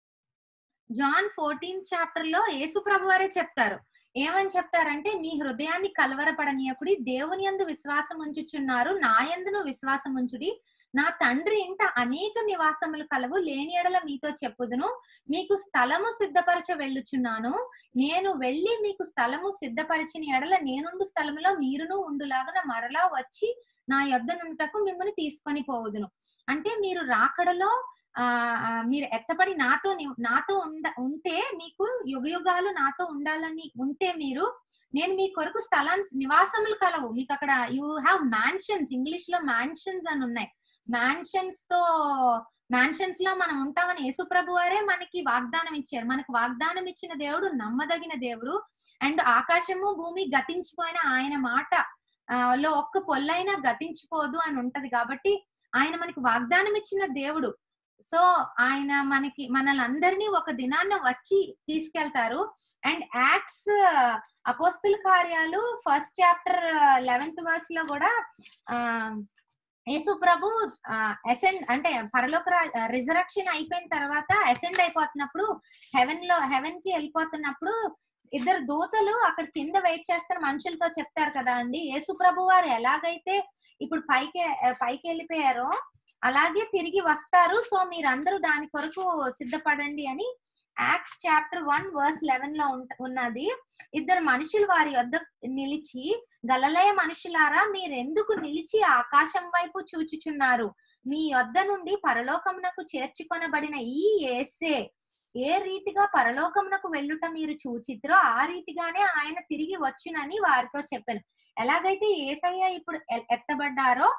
John fourteenth chapter లో యేసు ప్రభు వారే చెప్తారు ఏమని చెప్తారంటే మీ హృదయాన్ని కలవరపడనీయకుడి దేవుని యందు విశ్వాసం ఉంచుచున్నారు నా యందును విశ్వాసం ఉంచుడి నా తండ్రి ఇంట అనేక నివాసములు కలవు లేని ఎడల మీతో చెప్పుదును మీకు స్థలము సిద్ధపరచ వెళ్ళుచున్నాను నేను వెళ్ళి మీకు స్థలము సిద్ధపరిచిన ఎడల నేనుండు స్థలములో మీరును ఉండులాగా మరలా వచ్చి నా యొద్ద నుంటకు మిమ్మల్ని తీసుకొని పోవుదును అంటే మీరు రాకడలో ఆ ఆ, మీరు ఎత్తపడి నాతో ని- నాతో ఉండ ఉంటే మీకు యుగయుగాలు నాతో ఉండాలని ఉంటే మీరు నేను మీ కొరకు స్థలం నివాసములు కలవు మీకు అక్కడ యూ హ్యావ్ మ్యాన్షన్స్ ఇంగ్లీష్ లో మ్యాన్షన్స్ అని ఉన్నాయి మ్యాన్షన్స్ తో మ్యాన్షన్స్ లో మనం ఉంటామని యేసు ప్రభు వారే మనకి వాగ్దానం ఇచ్చారు మనకు వాగ్దానం ఇచ్చిన దేవుడు నమ్మదగిన దేవుడు అండ్ ఆకాశము భూమి గతించిపోయిన ఆయన మాట ఆ, లో ఒక్క పొల్లైనా గతించిపోదు అని ఉంటది కాబట్టి ఆయన మనకి వాగ్దానం ఇచ్చిన దేవుడు సో ఆయన మనకి మనల్ని అందరినీ ఒక దినాన్న వచ్చి తీసుకెళ్తారు అండ్ యాక్ట్స్ అపోస్తుల కార్యాలు ఫస్ట్ చాప్టర్ లెవెన్త్ వర్స్ లో కూడా ఆ యేసు ప్రభు అసెండ్ అంటే పరలోక రిజరక్షన్ అయిపోయిన తర్వాత అసెండ్ అయిపోతున్నప్పుడు హెవెన్ లో హెవెన్ కి వెళ్ళిపోతున్నప్పుడు ఇద్దరు దూతలు అక్కడ కింద వెయిట్ చేస్తున్న మనుషులతో చెప్తారు కదా అండి యేసు ప్రభు వారు ఎలాగైతే ఇప్పుడు పైకి పైకి వెళ్ళిపోయారో అలాగే తిరిగి వస్తారు సో మీరందరూ దాని కొరకు సిద్ధపడండి అని Acts chapter one verse eleven లో ఉంట- ఉన్నది ఇద్దరు మనుషులు వారి వద్ద నిలిచి గలలయ మనుషులారా మీరెందుకు నిలిచి ఆకాశం వైపు చూచుచున్నారు మీ యొద్ద నుండి పరలోకమునకు చేర్చుకొనబడిన ఈ యేసే ఏ రీతిగా పరలోకమునకు వెళ్ళుట మీరు చూచిత్రో ఆ రీతిగానే ఆయన తిరిగి వచ్చునని వారితో చెప్పాను ఎలాగైతే ఏసయ్య ఇప్పుడు ఎ- ఎత్తబడ్డారో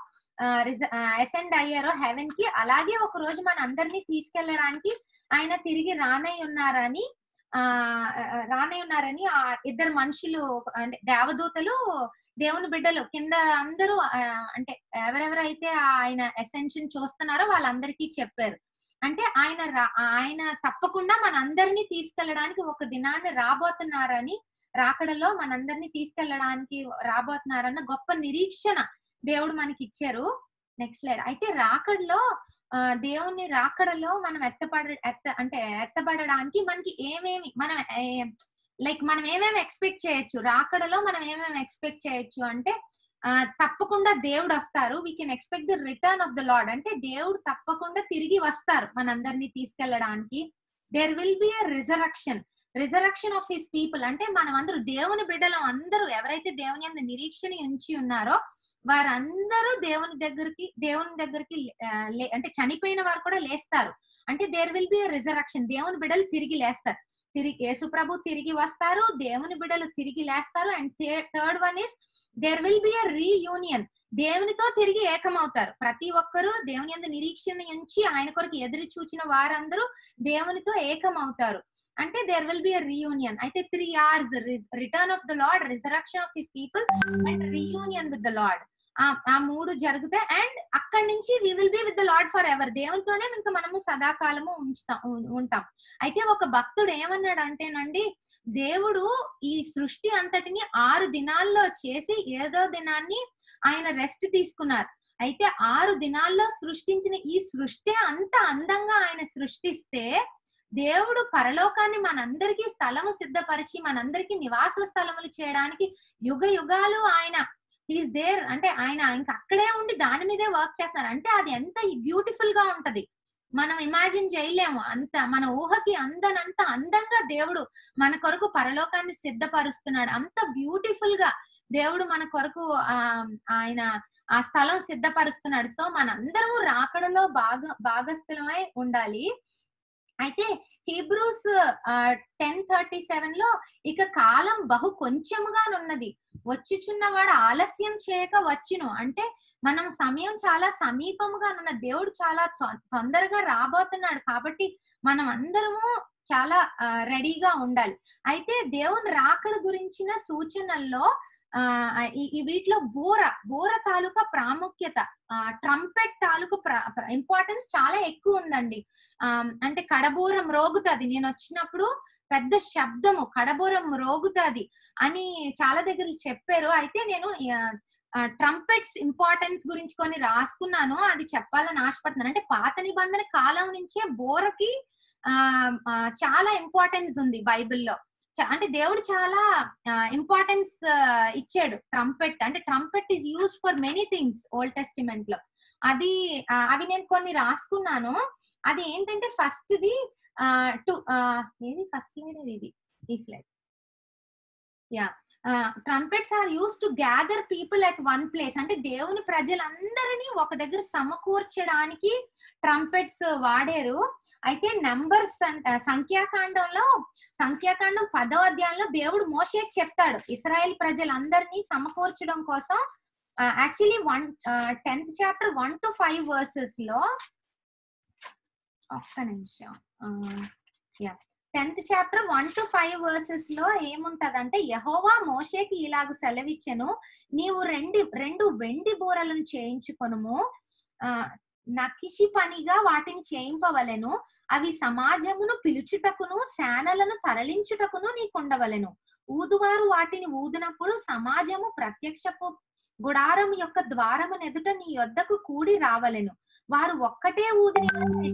అసెండ్ అయ్యారో హెవెన్ కి అలాగే ఒక రోజు మన అందరినీ తీసుకెళ్ళడానికి ఆయన తిరిగి రానై ఉన్నారని ఆ ఆ, రానై ఉన్నారని ఆ ఇద్దరు మనుషులు అంటే దేవదూతలు దేవుని బిడ్డలు కింద అందరూ ఆ, అంటే ఎవరెవరైతే ఆయన ఎసెన్షన్ చూస్తున్నారో వాళ్ళందరికీ చెప్పారు అంటే ఆయన రా- ఆయన తప్పకుండా మనందరినీ తీసుకెళ్ళడానికి ఒక దినాన్ని రాబోతున్నారని రాకడలో మనందరినీ తీసుకెళ్ళడానికి రాబోతున్నారన్న గొప్ప నిరీక్షణ దేవుడు మనకి ఇచ్చారు నెక్స్ట్ స్లైడ్ అయితే రాకడలో ఆ, దేవుని రాకడలో మనం ఎత్తపడ ఎత్త అంటే ఎత్తబడడానికి మనకి ఏమేమి మనం లైక్ మనం ఏమేమి ఎక్స్పెక్ట్ చేయొచ్చు రాకడలో మనం ఏమేమి ఎక్స్పెక్ట్ చేయొచ్చు అంటే ఆ, తప్పకుండా దేవుడు వస్తారు we can expect the return of the Lord అంటే దేవుడు తప్పకుండా తిరిగి వస్తారు మనందరినీ తీసుకెళ్ళడానికి there will be a resurrection resurrection of his people అంటే మనం అందరూ దేవుని బిడ్డలం అందరూ ఎవరైతే దేవుని అందు నిరీక్షణ ఉంచి ఉన్నారో వారందరూ దేవుని దగ్గరికి దేవుని దగ్గరికి ఆ, లే- అంటే చనిపోయిన వారు కూడా లేస్తారు అంటే దేర్ విల్ బి రిజరక్షన్ దేవుని బిడ్డలు తిరిగి లేస్తారు తిరిగి యేసు ప్రభు తిరిగి వస్తారు దేవుని బిడ్డలు తిరిగి లేస్తారు and third one is there will be a reunion దేవునితో తిరిగి ఏకమవుతారు ప్రతి ఒక్కరూ దేవుని అందు నిరీక్షణ ఉంచి ఆయన కొరకు ఎదురు చూచిన వారందరూ దేవునితో ఏకమవుతారు అంటే there will be a reunion అయితే three hours return of the Lord resurrection of his people and reunion with the Lord ఆ మూడు జరుగుతాయి అండ్ అక్కడి నుంచి we will be with the Lord for ever దేవునితోనే ఇంకా మనము సదాకాలము ఉంచుతాం ఉం- ఉంటాం అయితే ఒక భక్తుడు ఏమన్నాడు అంటేనండి దేవుడు ఈ సృష్టి అంతటిని ఆరు దినాల్లో చేసి ఏదో దినాన్ని ఆయన రెస్ట్ తీసుకున్నారు అయితే ఆరు దినాల్లో సృష్టించిన ఈ సృష్టి అంత అందంగా ఆయన సృష్టిస్తే దేవుడు పరలోకాన్ని మనందరికీ స్థలము సిద్ధపరిచి మనందరికీ నివాస స్థలములు చేయడానికి యుగ యుగాలు ఆయన ఈజ్ దేర్ అంటే ఆయన ఇంకా అక్కడే ఉండి దాని మీదే వర్క్ చేస్తారు అంటే అది ఎంత బ్యూటిఫుల్ గా ఉంటది మనం ఇమాజిన్ చేయలేము అంత మన ఊహకి అందనంత అందంగా దేవుడు మన కొరకు పరలోకాన్ని సిద్ధపరుస్తున్నాడు అంత బ్యూటిఫుల్ గా దేవుడు మన కొరకు ఆ ఆయన ఆ స్థలం సిద్ధపరుస్తున్నాడు సో మనందరము రాకడలో భాగ భాగస్థలమై ఉండాలి అయితే హీబ్రూస్ టెన్ థర్టీ సెవెన్ లో ఇక కాలం బహు కొంచెముగానున్నది వచ్చుచున్నవాడు ఆలస్యం చేయక వచ్చును అంటే మనం సమయం చాలా సమీపముగా ఉన్న దేవుడు చాలా తొ- తొందరగా రాబోతున్నాడు కాబట్టి మనం అందరము చాలా రెడీగా ఉండాలి అయితే దేవుని రాకడ గురించిన సూచనల్లో ఆ ఈ- ఈ వీటిలో బోర బోర తాలూకా ప్రాముఖ్యత ట్రంపెట్ తాలూకు ఇంపార్టెన్స్ చాలా ఎక్కువ ఉందండి ఆ అంటే కడబూరం రోగుతుంది నేను వచ్చినప్పుడు పెద్ద శబ్దము కడబూరం రోగుతుంది అని చాలా దగ్గర చెప్పారు అయితే నేను ట్రంపెట్స్ ఇంపార్టెన్స్ గురించి కొన్ని రాసుకున్నాను అది చెప్పాలని ఆశపడుతున్నాను అంటే పాత నిబంధన కాలం నుంచే బోరకి ఆ ఆ, చాలా ఇంపార్టెన్స్ ఉంది బైబిల్లో చ- అంటే దేవుడు చాలా ఇంపార్టెన్స్ ఇచ్చాడు ట్రంపెట్ అంటే trumpet is use for many things old testament లో అది ఆ, అవి నేను కొన్ని రాసుకున్నాను అది ఏంటంటే ఫస్ట్ ది టు ఏది ఫస్ట్ స్లైడ్ ఇది ఈ slide yeah trumpets are use to gather people at one place అంటే దేవుని ప్రజలందరినీ ఒక దగ్గర సమకూర్చడానికి ట్రంపెట్స్ వాడారు అయితే నంబర్స్ అంట సంఖ్యాకాండంలో సంఖ్యాకాండం పదో అధ్యాయంలో దేవుడు మోషేకి చెప్తాడు ఇస్రాయేల్ ప్రజలందరినీ సమకూర్చడం కోసం actually one tenth chapter one to five verses లో ఒక్క నిమిషం yeah tenth chapter one to five verses లో ఏముంటదంటే యహోవా మోషేకి ఇలాగ సెలవిచ్చెను నీవు రెండు రెండు వెండి బూరలను చేయించుకొనుము ఆ నకిషి పనిగా వాటిని చేయింపవలెను అవి సమాజమును పిలుచుటకును శానలను తరలించుటకును నీకుండవలెను ఊదువారు వాటిని ఊదినప్పుడు సమాజము ప్రత్యక్షపు గుడారం యొక్క ద్వారము ఎదుట నీ యొద్దకు కూడి రావలెను వారు ఒక్కటే ఊదిన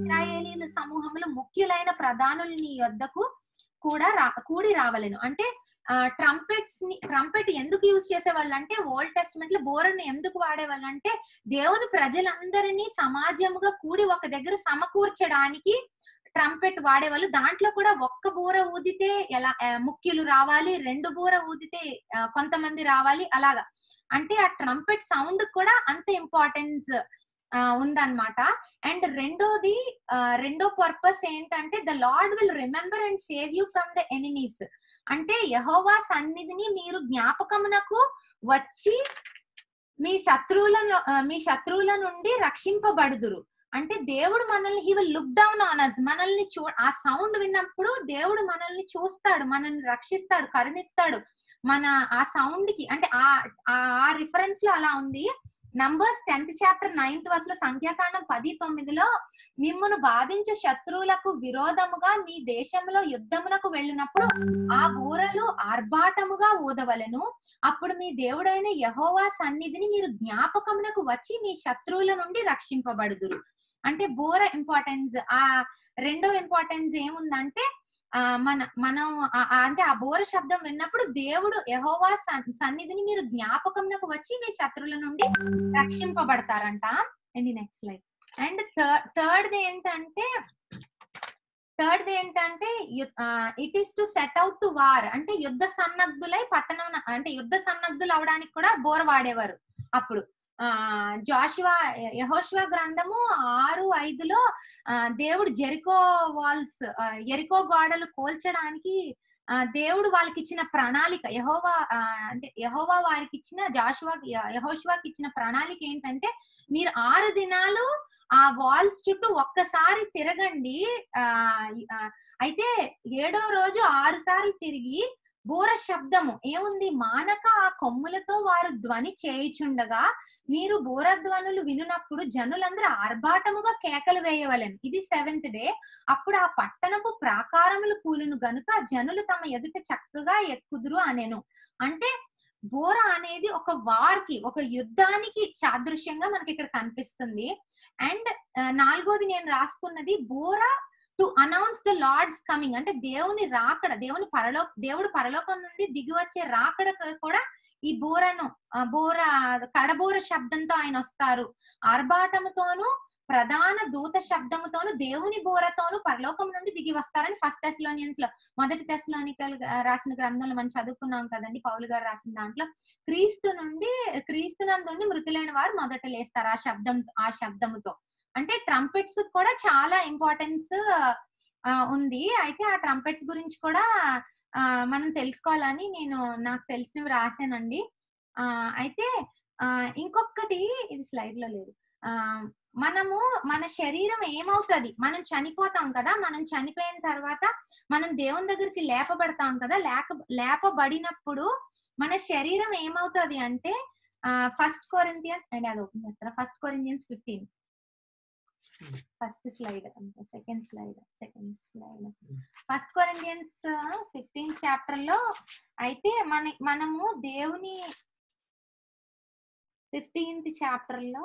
ఇస్రాయేలీల సమూహములు ముఖ్యులైన ప్రధానులు నీ యొద్దకు కూడా రా కూడి రావలెను అంటే ట్రంపెట్స్ ని ట్రంపెట్ ఎందుకు యూజ్ చేసేవాళ్ళు అంటే ఓల్డ్ టెస్ట్మెంట్ లో బోరని ఎందుకు వాడేవాళ్ళు అంటే దేవుని ప్రజలందరినీ సమాజముగా కూడి ఒక దగ్గర సమకూర్చడానికి ట్రంపెట్ వాడేవాళ్ళు దాంట్లో కూడా ఒక్క బూర ఊదితే ఎలా ఆ, ముఖ్యులు రావాలి రెండు బూర ఊదితే ఆ, కొంతమంది రావాలి అలాగా అంటే ఆ ట్రంపెట్ సౌండ్ కూడా అంత ఇంపార్టెన్స్ ఉందన్నమాట అండ్ రెండోది ఆ, రెండో పర్పస్ ఏంటంటే the Lord will remember and save you from the enemies అంటే యహోవా సన్నిధిని మీరు జ్ఞాపకమునకు వచ్చి మీ శత్రువులను ఆ, మీ శత్రువుల నుండి రక్షింపబడుదురు అంటే దేవుడు మనల్ని he will look down on us మనల్ని చూ ఆ సౌండ్ విన్నప్పుడు దేవుడు మనల్ని చూస్తాడు మనల్ని రక్షిస్తాడు కరుణిస్తాడు మన ఆ సౌండ్ కి అంటే ఆ ఆ రిఫరెన్స్ లో అలా ఉంది Numbers tenth chapter ninth verse లో సంఖ్యాకాండం పది తొమ్మిదిలో మిమ్మును బాధించే శత్రువులకు విరోధముగా మీ దేశంలో యుద్ధమునకు వెళ్ళినప్పుడు ఆ బూరలు ఆర్భాటముగా ఊదవలెను అప్పుడు మీ దేవుడైన యహోవా సన్నిధిని మీరు జ్ఞాపకమునకు వచ్చి మీ శత్రువుల నుండి రక్షింపబడుదురు అంటే బోర ఇంపార్టెన్స్ ఆ రెండో ఇంపార్టెన్స్ ఏముందంటే ఆ మన మనం ఆ- ఆ- అంటే ఆ బోర శబ్దం విన్నప్పుడు దేవుడు యహోవా సన్- సన్నిధిని మీరు జ్ఞాపకంనకు వచ్చి మీ శత్రువుల నుండి రక్షింపబడతారంట and next like and third third ఏంటంటే థర్డ్ ఏంటంటే it is to set out to war అంటే యుద్ధ సన్నద్ధులై పట్టణం అంటే యుద్ధ సన్నద్ధులు అవడానికి కూడా బోర్ వాడేవారు అప్పుడు ఆ జాషువా యహోష్వా గ్రంథము ఆరు ఐదులో ఆ, దేవుడు జెరికో వాల్స్ ఎరికో గోడలు కోల్చడానికి ఆ, దేవుడు వాళ్ళకి ఇచ్చిన ప్రణాళిక యహోవా ఆ, అంటే యహోవా వారికి ఇచ్చిన జాషువా యహోష్వాకి ఇచ్చిన ప్రణాళిక ఏంటంటే మీరు ఆరు దినాలు ఆ వాల్స్ చుట్టూ ఒక్కసారి తిరగండి ఆ ఈ- ఆ, అయితే ఏడో రోజు ఆరు సార్లు తిరిగి బూర శబ్దము ఏముంది మానక ఆ కొమ్ములతో వారు ధ్వని చేయుచుండగా మీరు బూరధ్వనులు వినునప్పుడు జనులందరూ ఆర్భాటముగా కేకలు వేయవలెను ఇది సెవెంత్ డే అప్పుడు ఆ పట్టణపు ప్రాకారములు కూలును గనుక జనులు తమ ఎదుట చక్కగా ఎక్కుదురు అనేను అంటే బోర అనేది ఒక వార్ కి ఒక యుద్ధానికి సాదృశ్యంగా మనకి ఇక్కడ కనిపిస్తుంది అండ్ నాలుగోది నేను రాసుకున్నది బోర to announce the Lord's coming అంటే దేవుని రాకడ దేవుని పరలో దేవుడు పరలోకం నుండి దిగి వచ్చే రాకడ కూడా ఈ బోరను ఆ, బోర కడబోర శబ్దంతో ఆయన వస్తారు ఆర్భాటముతోను ప్రధాన దూత శబ్దముతోను దేవుని బోరతోను పరలోకం నుండి దిగి వస్తారని ఫస్ట్ తెస్లోనియన్స్ లో మొదటి తెస్లోనికల్ రాసిన గ్రంథంలో మనం చదువుకున్నాం కదండి పౌలు గారు రాసిన దాంట్లో క్రీస్తు నుండి క్రీస్తు నందుండి మృతులైన వారు మొదట లేస్తారు ఆ శబ్దం ఆ శబ్దముతో అంటే ట్రంపెట్స్ కూడా చాలా ఇంపార్టెన్స్ ఉంది అయితే ఆ ట్రంపెట్స్ గురించి కూడా ఆ, మనం తెలుసుకోవాలని నేను నాకు తెలిసినవి రాశానండి ఆ అయితే ఆ ఇంకొకటి ఇది స్లైడ్ లో లేదు ఆ మనము మన శరీరం ఏమవుతుంది మనం చనిపోతాం కదా మనం చనిపోయిన తర్వాత మనం దేవుని దగ్గరికి లేపబడతాం కదా లేక లేపబడినప్పుడు మన శరీరం ఏమవుతుంది అంటే ఫస్ట్ కొరింతియన్స్ అండ్ అది ఓపెన్ చేస్తారా first Corinthians fifteen first slide second slide second slide first Corinthians fifteen chapter లో అయితే మన మనము దేవుని ఫిఫ్టీన్త్ చాప్టర్ లో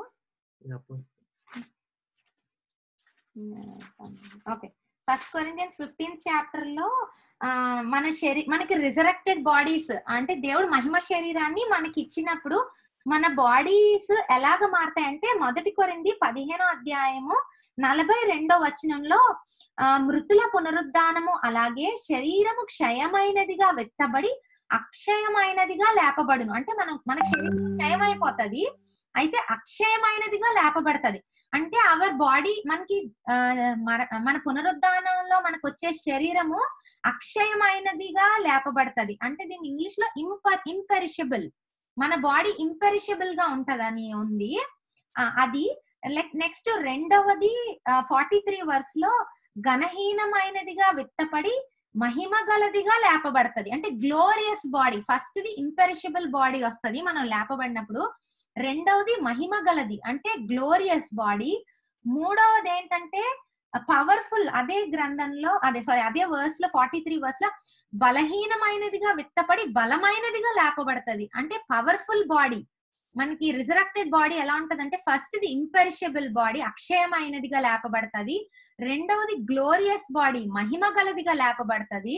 okay first Corinthians fifteenth chapter లో ఆ, మన శరీ మనకి రిజరెక్టెడ్ బాడీస్ అంటే దేవుడు మహిమ శరీరాన్ని మనకి ఇచ్చినప్పుడు మన బాడీస్ ఎలాగ మారతాయంటే మొదటి కొరింది పదిహేనో అధ్యాయము నలభై రెండో వచనంలో ఆ, మృతుల పునరుద్ధానము అలాగే శరీరము క్షయమైనదిగా వెత్తబడి అక్షయమైనదిగా లేపబడును అంటే మనం మన శరీరం క్షయమైపోతది అయితే అక్షయమైనదిగా లేపబడతది అంటే అవర్ బాడీ మనకి ఆ, మర- మన పునరుద్ధానంలో మనకు వచ్చే శరీరము అక్షయమైనదిగా లేపబడతది అంటే దీని ఇంగ్లీష్ లో ఇంప ఇంపెరిషబుల్ మన బాడీ ఇంపెరిషబుల్ గా ఉంటదని ఉంది ఆ, అది లైక్ నెక్స్ట్ రెండవది ఫార్టీ త్రీ వర్స్ లో ఘనహీనమైనదిగా విత్తపడి మహిమ గలదిగా లేపబడతది అంటే glorious body first the imperishable body వస్తది మనం లేపబడినప్పుడు రెండవది మహిమ గలది అంటే గ్లోరియస్ బాడీ మూడవది ఏంటంటే పవర్ఫుల్ అదే గ్రంథంలో అదే సారీ అదే వర్స్ లో ఫార్టీ త్రీ వర్స్ లో బలహీనమైనదిగా విత్తపడి బలమైనదిగా లేపబడతది అంటే పవర్ఫుల్ బాడీ మనకి రిజరక్టెడ్ బాడీ ఎలా ఉంటది అంటే ఫస్ట్ ది ఇంపెరిషబుల్ బాడీ అక్షయమైనదిగా లేపబడతది రెండవది గ్లోరియస్ బాడీ మహిమ గలదిగా లేపబడతది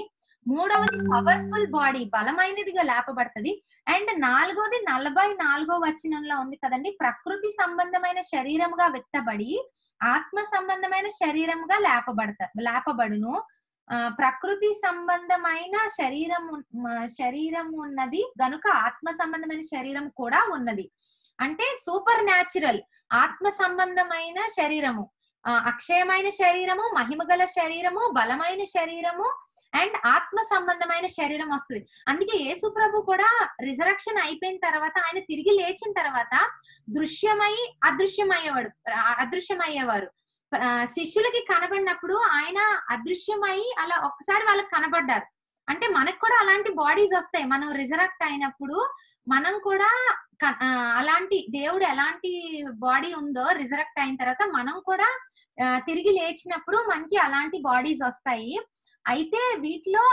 మూడవది పవర్ఫుల్ బాడీ బలమైనదిగా లేపబడుతుంది అండ్ నాలుగోది నలభై నాలుగో వచనంలో ఉంది కదండి ప్రకృతి సంబంధమైన శరీరంగా విత్తబడి ఆత్మ సంబంధమైన శరీరంగా లేపబడత లేపబడును ఆ, ప్రకృతి సంబంధమైన శరీరం ఉన్- ఆ, శరీరం ఉన్నది గనుక ఆత్మ సంబంధమైన శరీరం కూడా ఉన్నది అంటే సూపర్ న్యాచురల్ ఆత్మ సంబంధమైన శరీరము ఆ, అక్షయమైన శరీరము మహిమగల శరీరము బలమైన శరీరము అండ్ ఆత్మ సంబంధమైన శరీరం వస్తుంది అందుకే యేసు ప్రభు కూడా రిజరక్షన్ అయిపోయిన తర్వాత ఆయన తిరిగి లేచిన తర్వాత దృశ్యమై అదృశ్యమయ్యేవాడు ఆ- అదృశ్యమయ్యేవారు ఆ, శిష్యులకి కనబడినప్పుడు ఆయన అదృశ్యమై అలా ఒక్కసారి వాళ్ళకి కనబడ్డారు అంటే మనకు కూడా అలాంటి బాడీస్ వస్తాయి మనం రిజరక్ట్ అయినప్పుడు మనం కూడా క- ఆ, అలాంటి దేవుడు ఎలాంటి బాడీ ఉందో రిజరక్ట్ అయిన తర్వాత మనం కూడా ఆ, తిరిగి లేచినప్పుడు మనకి అలాంటి బాడీస్ వస్తాయి అయితే వీటిలో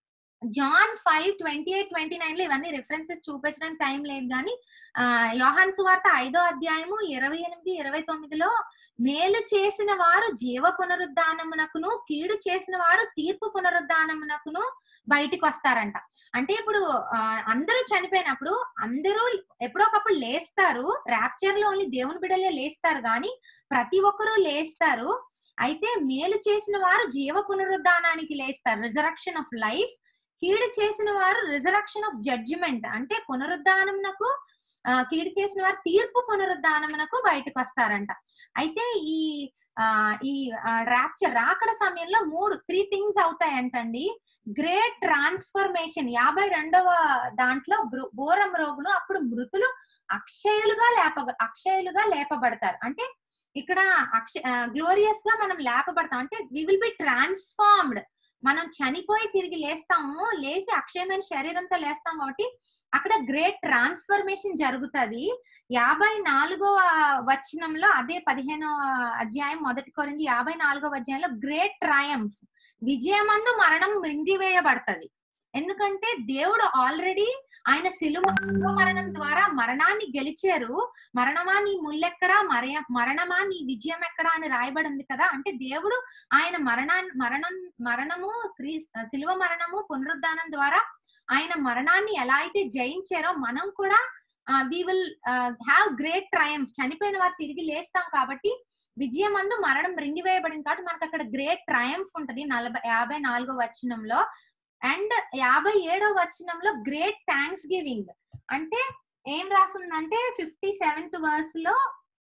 John five twenty eight twenty nine లో ఇవన్నీ రిఫరెన్సెస్ చూపించడానికి టైం లేదు కానీ ఆ యోహాన్ సువార్త ఐదో అధ్యాయము ఇరవై ఎనిమిది ఇరవై తొమ్మిదిలో మేలు చేసిన వారు జీవ పునరుద్ధానమునకును కీడు చేసిన వారు తీర్పు పునరుద్ధానమునకును బయటికి వస్తారంట అంటే ఇప్పుడు ఆ, అందరూ చనిపోయినప్పుడు అందరూ ఎప్పుడోకప్పుడు లేస్తారు ర్యాప్చర్ లో ఓన్లీ దేవుని బిడ్డలే లేస్తారు కానీ ప్రతి ఒక్కరూ లేస్తారు అయితే మేలు చేసిన వారు జీవ పునరుద్ధానానికి లేస్తారు రిజరక్షన్ ఆఫ్ లైఫ్ కీడు చేసిన వారు రిజరక్షన్ ఆఫ్ జడ్జిమెంట్ అంటే పునరుద్ధానమునకు ఆ, కీడు చేసిన వారు తీర్పు పునరుద్ధానమునకు బయటకు వస్తారంట అయితే ఈ ఆ ఈ ర్యాప్చర్ రాకడ సమయంలో మూడు త్రీ థింగ్స్ అవుతాయంటండి గ్రేట్ ట్రాన్స్ఫర్మేషన్ యాభై రెండవ దాంట్లో బ్రు- బోరం రోగును అప్పుడు మృతులు అక్షయులుగా లేప అక్షయులుగా లేపబడతారు అంటే ఇక్కడ అక్ష గ్లోరియస్ గా మనం లేపబడతాం అంటే వి విల్ బి ట్రాన్స్ఫార్మ్డ్ మనం చనిపోయి తిరిగి లేస్తాము లేచి అక్షయమైన శరీరంతో లేస్తాం కాబట్టి అక్కడ గ్రేట్ ట్రాన్స్ఫర్మేషన్ జరుగుతది యాభై నాలుగవ వచనంలో అదే పదిహేనవ అధ్యాయం మొదటి కొరింది యాభై నాలుగవ అధ్యాయంలో గ్రేట్ ట్రయంఫ్ విజయమందు మరణం మృంగివేయబడతది ఎందుకంటే దేవుడు ఆల్రెడీ ఆయన సిలువ సిలువ మరణం ద్వారా మరణాన్ని గెలిచారు మరణమా నీ ముల్లెక్కడా మరయ మరణమా నీ విజయం ఎక్కడా అని రాయబడి ఉంది కదా అంటే దేవుడు ఆయన మరణాన్ని మరణం మరణము క్రీస్ సిలువ మరణము పునరుద్ధానం ద్వారా ఆయన మరణాన్ని ఎలా అయితే జయించారో మనం కూడా we will have great triumph చనిపోయిన వారు తిరిగి లేస్తాం కాబట్టి విజయమందు మరణం రింగివేయబడింది కాబట్టి మనకు అక్కడ గ్రేట్ ట్రయంఫ్ ఉంటది నలభై యాభై నాలుగో వచనంలో అండ్ యాభై ఏడో వచనంలో గ్రేట్ థ్యాంక్స్ గివింగ్ అంటే ఏం రాస్తుందంటే ఫిఫ్టీ సెవెంత్ వర్స్ లో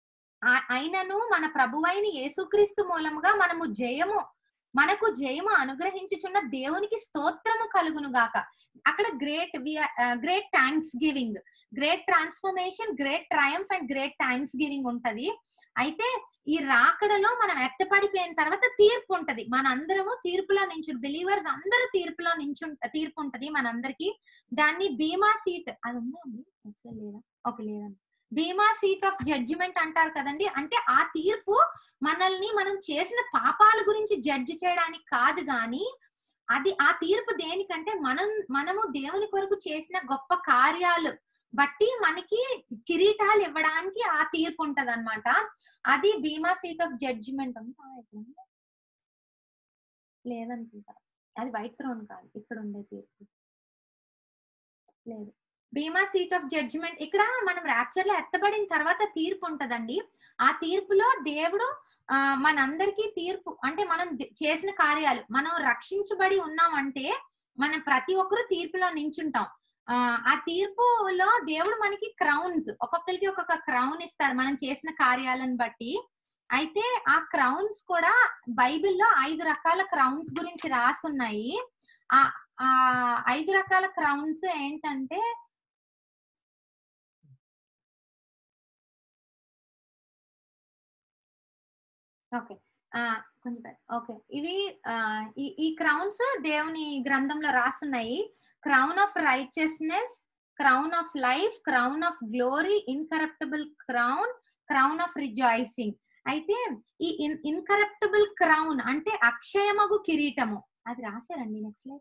ఆ- అయినను మన ప్రభువైన యేసుక్రీస్తు మూలముగా మనము జయము మనకు జయము అనుగ్రహించుచున్న దేవునికి స్తోత్రము కలుగును గాక అక్కడ great great thanksgiving great transformation great triumph and great thanksgiving ఉంటది అయితే ఈ రాకడలో మనం ఎత్తపడిపోయిన తర్వాత తీర్పు ఉంటది మనందరము తీర్పులో నించు బిలీవర్స్ అందరూ తీర్పులో నించు తీర్పు ఉంటది మనందరికి దాన్ని బీమా సీట్ అది ఉందా అండి ఒకసారి లేదా ఓకే లేదండి బీమా సీట్ ఆఫ్ జడ్జిమెంట్ అంటారు కదండి అంటే ఆ తీర్పు మనల్ని మనం చేసిన పాపాల గురించి జడ్జి చేయడానికి కాదు గాని అది ఆ తీర్పు దేనికంటే మనం మనము దేవుని కొరకు చేసిన గొప్ప కార్యాలు బట్టి మనకి కిరీటాలు ఇవ్వడానికి ఆ తీర్పు ఉంటది అది బీమా సీట్ ఆఫ్ జడ్జిమెంట్ ఉందా ఇక్కడ ఉందా? లేదనుకుంటా అది వైట్ థ్రోన్ కాదు ఇక్కడ ఉండే తీర్పు లేదు బీమా సీట్ ఆఫ్ జడ్జిమెంట్ ఇక్కడ మనం ర్యాప్చర్ లో ఎత్తబడిన తర్వాత తీర్పు ఉంటదండి ఆ తీర్పులో దేవుడు ఆ మనందరికీ తీర్పు అంటే మనం ది- చేసిన కార్యాలు మనం రక్షించబడి ఉన్నామంటే మనం ప్రతి ఒక్కరు తీర్పులో నించుంటాం ఆ ఆ తీర్పులో దేవుడు మనకి క్రౌన్స్ ఒక్కొక్కరికి ఒక్కొక్క క్రౌన్ ఇస్తాడు మనం చేసిన కార్యాలను బట్టి అయితే ఆ క్రౌన్స్ కూడా బైబిల్లో ఐదు రకాల క్రౌన్స్ గురించి రాసున్నాయి ఆ ఆ ఐదు రకాల క్రౌన్స్ ఏంటంటే ఓకే ఆ కొంచెం ఓకే ఇవి ఆ ఈ ఈ క్రౌన్స్ దేవుని గ్రంథంలో రాసున్నాయి crown of righteousness crown of life crown of glory incorruptible crown crown of rejoicing అయితే ఈ ఇన్ ఇన్కరప్టబుల్ క్రౌన్ అంటే అక్షయమగు కిరీటము అది రాశారండి నెక్స్ట్ స్లైడ్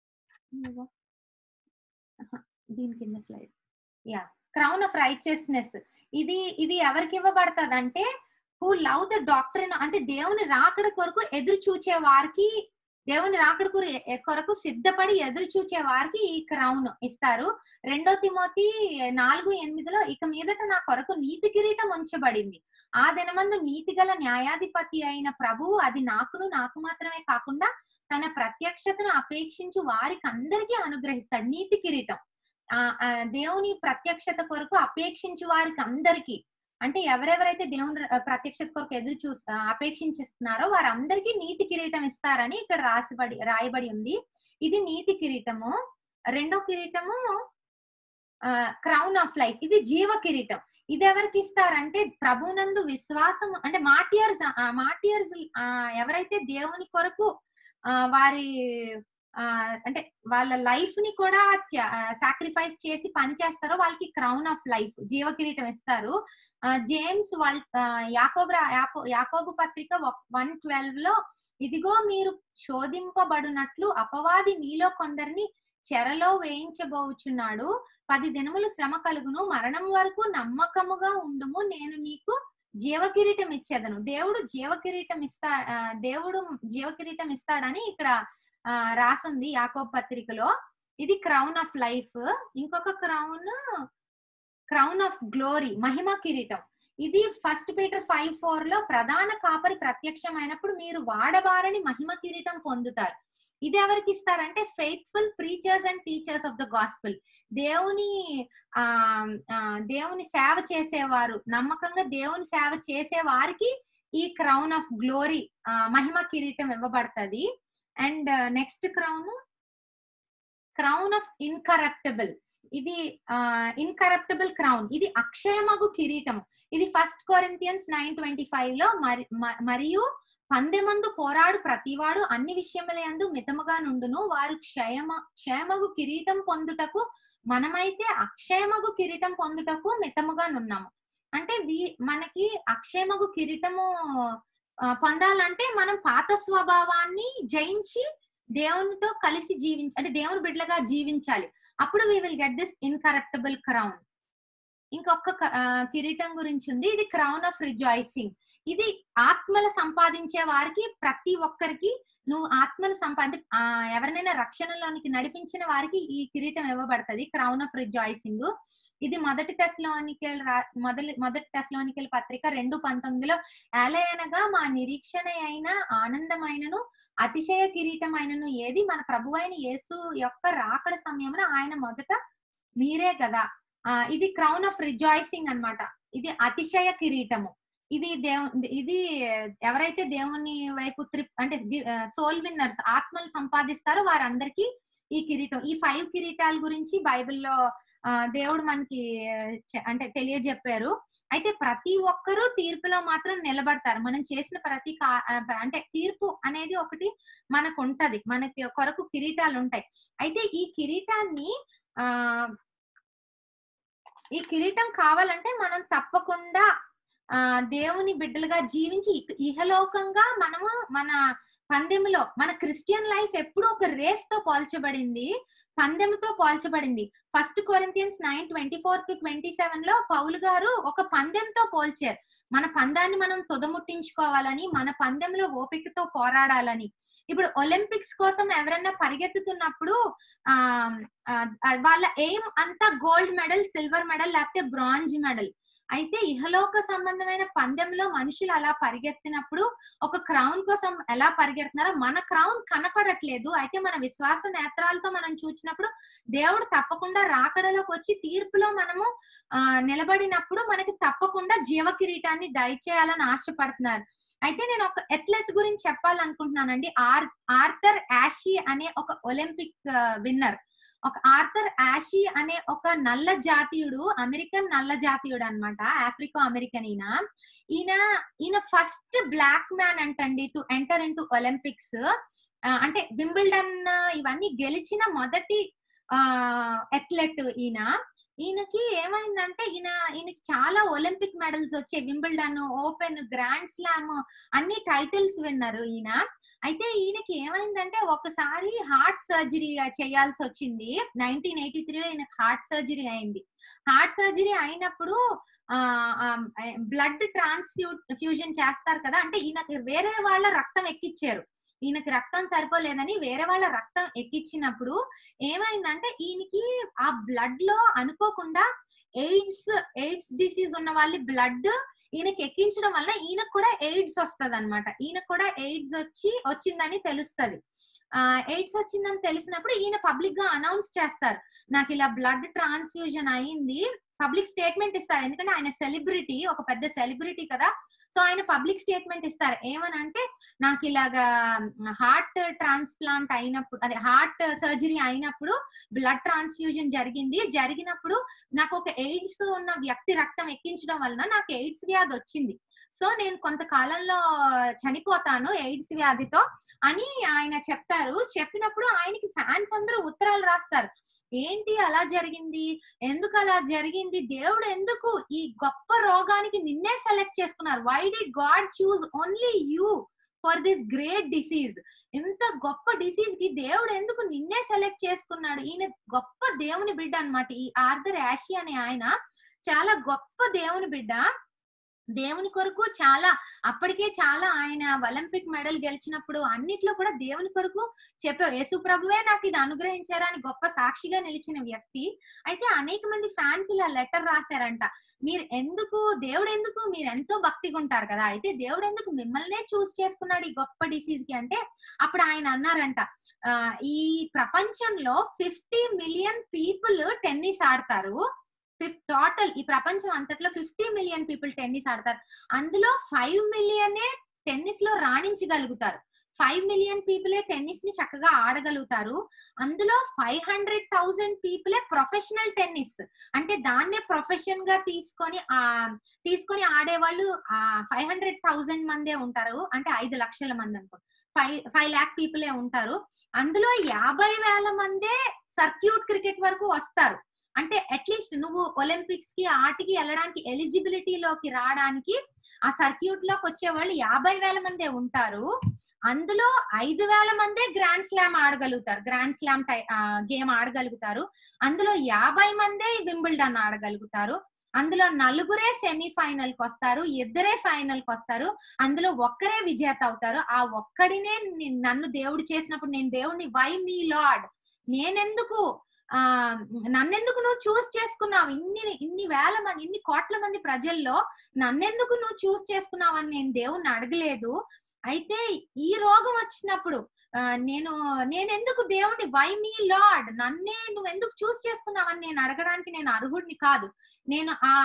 దీని కింద slide yeah crown of righteousness ఇది ఇది ఎవరికి ఇవ్వబడుతుంది అంటే హూ లవ్ ద డాక్టరీన్ అంటే దేవుని రాకడ కొరకు ఎదురు చూచే వారికి దేవుని రాకడ కొర- కొరకు సిద్ధపడి ఎదురు చూచే వారికి ఈ క్రౌన్ ఇస్తారు రెండో తిమోతి నాలుగు ఎనిమిదిలో ఇక మీదట నా కొరకు నీతి కిరీటం ఉంచబడింది ఆ దినమందు నీతి గల న్యాయాధిపతి అయిన ప్రభువు అది నాకును నాకు మాత్రమే కాకుండా తన ప్రత్యక్షతను అపేక్షించు వారికి అందరికీ అనుగ్రహిస్తాడు నీతి కిరీటం ఆ ఆ, దేవుని ప్రత్యక్షత కొరకు అపేక్షించు వారికి అందరికీ అంటే ఎవరెవరైతే దేవుని ర- ప్రత్యక్షత కొరకు ఎదురు చూ అపేక్షించిస్తున్నారో వారందరికీ నీతి కిరీటం ఇస్తారని ఇక్కడ రాసిబడి రాయబడి ఉంది ఇది నీతి కిరీటము రెండో కిరీటము క్రౌన్ ఆఫ్ లైఫ్ ఇది జీవ కిరీటం ఇది ఎవరికి ఇస్తారంటే ప్రభునందు విశ్వాసం అంటే మాటియర్స్ మాటియర్స్ ఎవరైతే దేవుని కొరకు ఆ, వారి ఆ, అంటే వాళ్ళ లైఫ్ ని కూడా సాక్రిఫైస్ చేసి పని చేస్తారో వాళ్ళకి క్రౌన్ ఆఫ్ లైఫ్ జీవ కిరీటం ఇస్తారు ఆ, జేమ్స్ వల్ ఆ, యాకోబు రా- యాకో- యాకోబు పత్రిక వన్ ట్వెల్వ్ లో ఇదిగో మీరు శోధింపబడినట్లు అపవాది మీలో కొందరిని చెరలో వేయించబోచున్నాడు పది దినములు శ్రమ కలుగును మరణం వరకు నమ్మకముగా ఉండుము నేను నీకు జీవ కిరీటం ఇచ్చేదను దేవుడు జీవ కిరీటం ఇస్తా ఆ, దేవుడు జీవ కిరీటం ఇస్తాడని ఇక్కడ ఆ, రాసుంది యాకోబ్ పత్రికలో ఇది క్రౌన్ ఆఫ్ లైఫ్ ఇంకొక క్రౌన్ క్రౌన్ ఆఫ్ గ్లోరీ మహిమ కిరీటం ఇది ఫస్ట్ పీటర్ ఫైవ్ ఫోర్ లో ప్రధాన కాపరి ప్రత్యక్షమైనప్పుడు మీరు వాడబారని మహిమ కిరీటం పొందుతారు ఇది ఎవరికి ఇస్తారంటే faithful preachers and teachers of the gospel దేవుని ఆ ఆ, దేవుని సేవ చేసేవారు నమ్మకంగా దేవుని సేవ చేసే వారికి ఈ క్రౌన్ ఆఫ్ గ్లోరీ మహిమ కిరీటం ఇవ్వబడుతుంది and next crown crown of incorruptible ఇది ఇన్కరప్టబుల్ క్రౌన్ ఇది అక్షయమగు కిరీటం ఇది first Corinthians nine twenty five లో మరి మ- మరియు పందెమందు పోరాడు ప్రతివాడు అన్ని విషయములందు మితముగా నుండును వారు క్షయమ క్షయమగు కిరీటం పొందుటకు మనమైతే అక్షయమగు కిరీటం పొందుటకు మితముగా నున్నాము అంటే వీ మనకి అక్షయమగు కిరీటము ఆ, పొందాలంటే మనం పాత స్వభావాన్ని జయించి దేవునితో కలిసి జీవించి అంటే దేవుని బిడ్డలుగా జీవించాలి అప్పుడు we will get this incorruptible crown ఇంకొక క- ఆ, కిరీటం గురించి ఉంది ఇది క్రౌన్ ఆఫ్ రిజాయిసింగ్ ఇది ఆత్మలు సంపాదించే వారికి ప్రతి ఒక్కరికి నువ్వు ఆత్మలు సంపాది ఆ, ఎవరినైనా రక్షణలోనికి నడిపించిన వారికి ఈ కిరీటం ఇవ్వబడుతుంది క్రౌన్ ఆఫ్ రిజాయిసింగ్ ఇది మొదటి తెశలోనికెల్ మొదటి మొదటి తెశలోనికెల్ పత్రిక రెండు పంతొమ్మిదిలో ఏలయనగా మా నిరీక్షణ అయిన ఆనందమైనను అతిశయ కిరీటమైనను ఏది మన ప్రభు అయిన యేసు యొక్క రాకడ సమయమున ఆయన మొదట మీరే కదా ఆ ఇది క్రౌన్ ఆఫ్ రిజాయిసింగ్ అన్నమాట ఇది అతిశయ కిరీటము ఇది దేవు ఇది ఎవరైతే దేవుని వైపు త్రి అంటే సోల్ విన్నర్స్ ఆత్మలు సంపాదిస్తారో వారందరికీ ఈ కిరీటం ఈ ఫైవ్ కిరీటాల గురించి బైబిల్లో ఆ, దేవుడు మనకి ఆ, చె- అంటే తెలియజెప్పారు అయితే ప్రతి ఒక్కరూ తీర్పులో మాత్రం నిలబడతారు మనం చేసిన ప్రతి కా- ఆ, అంటే తీర్పు అనేది ఒకటి మనకు ఉంటది మనకి కొరకు కిరీటాలు ఉంటాయి అయితే ఈ కిరీటాన్ని ఆ ఈ కిరీటం కావాలంటే మనం తప్పకుండా ఆ దేవుని బిడ్డలుగా జీవించి ఇక- ఇహలోకంగా మనము మన పందెములో మన క్రిస్టియన్ లైఫ్ ఎప్పుడూ ఒక రేస్ తో పోల్చబడింది పందెముతో పోల్చబడింది first Corinthians nine twenty four to twenty seven లో పౌలు గారు ఒక పందెంతో పోల్చారు మన పందాన్ని మనం తుదముట్టించుకోవాలని మన పందెంలో ఓపికతో పోరాడాలని ఇప్పుడు ఒలింపిక్స్ కోసం ఎవరైనా పరిగెత్తుతున్నప్పుడు ఆ ఆ, వాళ్ళ ఎయిమ్ అంతా గోల్డ్ మెడల్ సిల్వర్ మెడల్ లేకపోతే బ్రాంజ్ మెడల్ అయితే ఇహలోక సంబంధమైన పందెంలో మనుషులు అలా పరిగెత్తినప్పుడు ఒక క్రౌన్ కోసం ఎలా పరిగెడుతున్నారో మన క్రౌన్ కనపడట్లేదు అయితే మన విశ్వాస నేత్రాలతో మనం చూసినప్పుడు దేవుడు తప్పకుండా రాకడలోకి వచ్చి తీర్పులో మనము ఆ నిలబడినప్పుడు మనకి తప్పకుండా జీవ కిరీటాన్ని దయచేయాలని ఆశపడుతున్నారు అయితే నేను ఒక ఎథ్లెట్ గురించి చెప్పాలనుకుంటున్నానండి ఆర్ ఆర్థర్ యాషీ అనే ఒక ఒలింపిక్ విన్నర్ ఒక ఆర్థర్ యాషీ అనే ఒక నల్ల జాతీయుడు అమెరికన్ నల్ల జాతీయుడు అన్నమాట ఆఫ్రికా అమెరికన్ ఈయన ఈయన ఈయన ఫస్ట్ బ్లాక్ మ్యాన్ అంటండి to enter in to Olympics అంటే వింబిల్డన్ ఇవన్నీ గెలిచిన మొదటి ఆ ఎథ్లెట్ ఈయన ఈయనకి ఏమైందంటే ఈయన ఈయనకి చాలా ఒలింపిక్ మెడల్స్ వచ్చాయి వింబిల్డన్ ఓపెన్ గ్రాండ్ స్లామ్ అన్ని టైటిల్స్ విన్నారు ఈయన అయితే ఈయనకి ఏమైందంటే ఒకసారి హార్ట్ సర్జరీ చేయాల్సి వచ్చింది నైన్టీన్ ఎయిటీ త్రీలో ఈయనకి హార్ట్ సర్జరీ అయింది హార్ట్ సర్జరీ అయినప్పుడు బ్లడ్ ట్రాన్స్ఫ్యూ ఫ్యూజన్ చేస్తారు కదా అంటే ఈయనకి వేరే వాళ్ళ రక్తం ఎక్కిచ్చారు ఈయనకి రక్తం సరిపోలేదని వేరే వాళ్ళ రక్తం ఎక్కించినప్పుడు ఏమైందంటే ఈయనకి ఆ బ్లడ్ లో అనుకోకుండా ఎయిడ్స్ ఎయిడ్స్ డిసీజ్ ఉన్న వాళ్ళ బ్లడ్ ఈయనకి ఎక్కించడం వల్ల ఈయనకు కూడా ఎయిడ్స్ వస్తది అనమాట ఈయనకు కూడా ఎయిడ్స్ వచ్చి వచ్చిందని తెలుస్తది ఆ ఎయిడ్స్ వచ్చిందని తెలిసినప్పుడు ఈయన పబ్లిక్ గా అనౌన్స్ చేస్తారు నాకు ఇలా బ్లడ్ ట్రాన్స్ఫ్యూజన్ అయింది పబ్లిక్ స్టేట్మెంట్ ఇస్తారు ఎందుకంటే ఆయన సెలబ్రిటీ ఒక పెద్ద సెలబ్రిటీ కదా సో ఆయన పబ్లిక్ స్టేట్మెంట్ ఇస్తారు ఏమనంటే నాకు ఇలాగా హార్ట్ ట్రాన్స్ప్లాంట్ అయినప్పుడు అదే హార్ట్ సర్జరీ అయినప్పుడు బ్లడ్ ట్రాన్స్ఫ్యూజన్ జరిగింది జరిగినప్పుడు నాకు ఒక ఎయిడ్స్ ఉన్న వ్యక్తి రక్తం ఎక్కించడం వలన నాకు ఎయిడ్స్ వ్యాధి వచ్చింది సో నేను కొంతకాలంలో చనిపోతాను ఎయిడ్స్ వ్యాధితో అని ఆయన చెప్తారు చెప్పినప్పుడు ఆయనకి ఫ్యాన్స్ అందరూ ఉత్తరాలు రాస్తారు ఏంటి అలా జరిగింది ఎందుకు అలా జరిగింది దేవుడు ఎందుకు ఈ గొప్ప రోగానికి నిన్నే సెలెక్ట్ చేసుకున్నారు why did God choose only you for this great disease ఎంత గొప్ప డిసీజ్ కి దేవుడు ఎందుకు నిన్నే సెలెక్ట్ చేసుకున్నాడు ఈయన గొప్ప దేవుని బిడ్డ అన్నమాట ఈ ఆర్థర్ యాషి అనే ఆయన చాలా గొప్ప దేవుని బిడ్డ దేవుని కొరకు చాలా అప్పటికే చాలా ఆయన ఒలింపిక్ మెడల్ గెలిచినప్పుడు అన్నిట్లో కూడా దేవుని కొరకు చెప్పారు యేసు ప్రభువే నాకు ఇది అనుగ్రహించారా అని గొప్ప సాక్షిగా నిలిచిన వ్యక్తి అయితే అనేక మంది ఫ్యాన్స్ ఇలా లెటర్ రాశారంట మీరు ఎందుకు దేవుడు ఎందుకు మీరు ఎంతో భక్తిగా ఉంటారు కదా అయితే దేవుడు ఎందుకు మిమ్మల్నే చూస్ చేసుకున్నాడు ఈ గొప్ప డిసీజ్ కి అంటే అప్పుడు ఆయన అన్నారంట ఆ, ఈ ప్రపంచంలో ఫిఫ్టీ మిలియన్ పీపుల్ టెన్నిస్ ఆడతారు టోటల్ ఈ ప్రపంచం అంతట్లో ఫిఫ్టీ మిలియన్ పీపుల్ టెన్నిస్ ఆడతారు అందులో ఫైవ్ మిలియనే టెన్నిస్ లో రాణించగలుగుతారు ఫైవ్ మిలియన్ పీపులే టెన్నిస్ ని చక్కగా ఆడగలుగుతారు అందులో ఫైవ్ హండ్రెడ్ థౌసండ్ పీపులే ప్రొఫెషనల్ టెన్నిస్ అంటే దాన్నే ప్రొఫెషన్ గా తీసుకొని ఆ తీసుకొని ఆడేవాళ్ళు ఆ ఫైవ్ హండ్రెడ్ థౌసండ్ మందే ఉంటారు అంటే ఐదు లక్షల మంది అనుకో ఫైవ్ ఫైవ్ ల్యాక్ పీపులే ఉంటారు అందులో యాభై వేల మందే సర్క్యూట్ క్రికెట్ వరకు వస్తారు అంటే అట్లీస్ట్ నువ్వు ఒలింపిక్స్ కి ఆటికి వెళ్ళడానికి ఎలిజిబిలిటీలోకి రావడానికి ఆ సర్క్యూట్ లోకి వచ్చే వాళ్ళు యాభై వేల మందే ఉంటారు అందులో ఐదు వేల మందే గ్రాండ్ స్లామ్ ఆడగలుగుతారు గ్రాండ్ స్లామ్ గేమ్ ఆడగలుగుతారు అందులో యాభై మందే వింబుల్డన్ ఆడగలుగుతారు అందులో నలుగురే సెమీఫైనల్ కి వస్తారు ఇద్దరే ఫైనల్ కి వస్తారు అందులో ఒక్కరే విజేత అవుతారు ఆ ఒక్కడినే ని- నన్ను దేవుడు చేసినప్పుడు నేను దేవుడిని వై మీ లార్డ్ నేనెందుకు ఆ నన్నెందుకు నువ్వు చూస్ చేసుకున్నావు ఇన్ని ఇన్ని వేల మంది ఇన్ని కోట్ల మంది ప్రజల్లో నన్నెందుకు నువ్వు చూస్ చేసుకున్నావు అని నేను దేవుణ్ణి అడగలేదు అయితే ఈ రోగం వచ్చినప్పుడు ఆ, నేను నేను ఎందుకు దేవుడిని వై మీ లార్డ్ నన్నే నువ్వు ఎందుకు చూస్ చేసుకున్నావని నేను అడగడానికి నేను అర్హుడిని కాదు నేను ఆ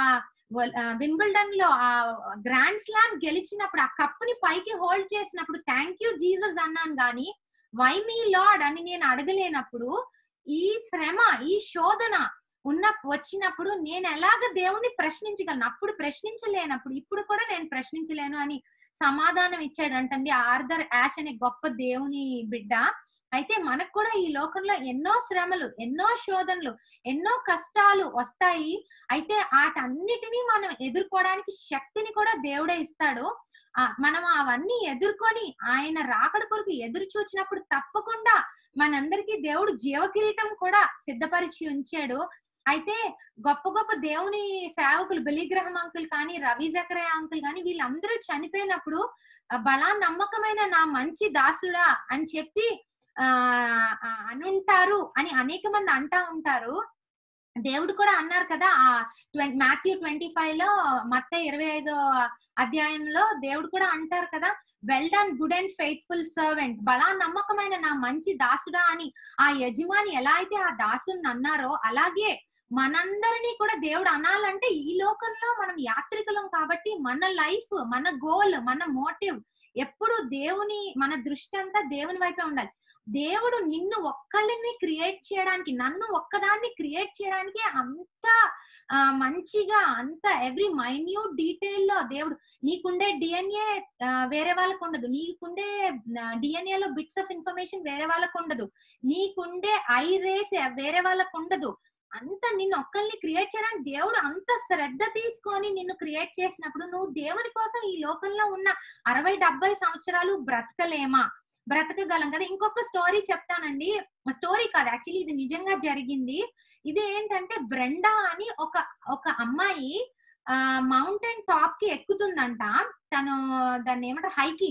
వింబుల్డన్ లో ఆ గ్రాండ్ స్లామ్ గెలిచినప్పుడు ఆ కప్పుని పైకి హోల్డ్ చేసినప్పుడు థ్యాంక్ యూ జీసస్ అన్నాను గాని వై మీ లార్డ్ అని నేను అడగలేనప్పుడు ఈ శ్రమ ఈ శోధన ఉన్న వచ్చినప్పుడు నేను ఎలాగ దేవుణ్ణి ప్రశ్నించగలను అప్పుడు ప్రశ్నించలేనప్పుడు ఇప్పుడు కూడా నేను ప్రశ్నించలేను అని సమాధానం ఇచ్చాడంటండి ఆర్దర్ యాష్ అనే గొప్ప దేవుని బిడ్డ అయితే మనకు కూడా ఈ లోకంలో ఎన్నో శ్రమలు ఎన్నో శోధనలు ఎన్నో కష్టాలు వస్తాయి అయితే వాటన్నిటినీ మనం ఎదుర్కోవడానికి శక్తిని కూడా దేవుడే ఇస్తాడు ఆ, మనం అవన్నీ ఎదుర్కొని ఆయన రాకడ కొరకు ఎదురు చూచినప్పుడు తప్పకుండా మనందరికీ దేవుడు జీవ కిరీటం కూడా సిద్ధపరిచి ఉంచాడు అయితే గొప్ప గొప్ప దేవుని సేవకులు బలిగ్రహం అంకుల్ కానీ రవి జకరయ్య అంకుల్ కానీ వీళ్ళందరూ చనిపోయినప్పుడు ఆ, బలా నమ్మకమైన నా మంచి దాసుడా అని చెప్పి ఆ ఆ, అనుంటారు అని అనేక మంది అంటా ఉంటారు దేవుడు కూడా అన్నారు కదా ఆ మాథ్యూ ట్వంటీ ఫైవ్ లో మత్త ఇరవై ఐదో అధ్యాయంలో దేవుడు కూడా అంటారు కదా well done good and faithful servant బలా నమ్మకమైన నా మంచి దాసుడా అని ఆ యజమాని ఎలా అయితే ఆ దాసుని అన్నారో అలాగే మనందరినీ కూడా దేవుడు అనాలంటే ఈ లోకంలో మనం యాత్రికులం కాబట్టి మన లైఫ్ మన గోల్ మన మోటివ్ ఎప్పుడు దేవుని మన దృష్టి అంతా దేవుని వైపే ఉండాలి దేవుడు నిన్ను ఒక్కళ్ళని క్రియేట్ చేయడానికి నన్ను ఒక్కదాన్ని క్రియేట్ చేయడానికి అంత ఆ, మంచిగా అంత ఎవ్రీ మైన్యూట్ డీటెయిల్ లో దేవుడు నీకుండే డిఎన్ఏ వేరే వాళ్ళకు ఉండదు నీకుండే డిఎన్ఏ లో బిట్స్ ఆఫ్ ఇన్ఫర్మేషన్ వేరే వాళ్ళకు ఉండదు నీకుండే ఐ రేస్ వేరే వాళ్ళకు ఉండదు అంత నిన్ను ఒక్కరిని క్రియేట్ చేయడానికి దేవుడు అంత శ్రద్ధ తీసుకొని నిన్ను క్రియేట్ చేసినప్పుడు నువ్వు దేవుని కోసం ఈ లోకంలో ఉన్న అరవై డెబ్బై సంవత్సరాలు బ్రతకలేమా బ్రతకగలం కదా ఇంకొక స్టోరీ చెప్తానండి స్టోరీ కాదు యాక్చువల్లీ ఇది నిజంగా జరిగింది ఇది ఏంటంటే బ్రెండా అని ఒక ఒక అమ్మాయి ఆ మౌంటైన్ టాప్ కి ఎక్కుతుందంట తను దాన్ని ఏమంటారు హైకింగ్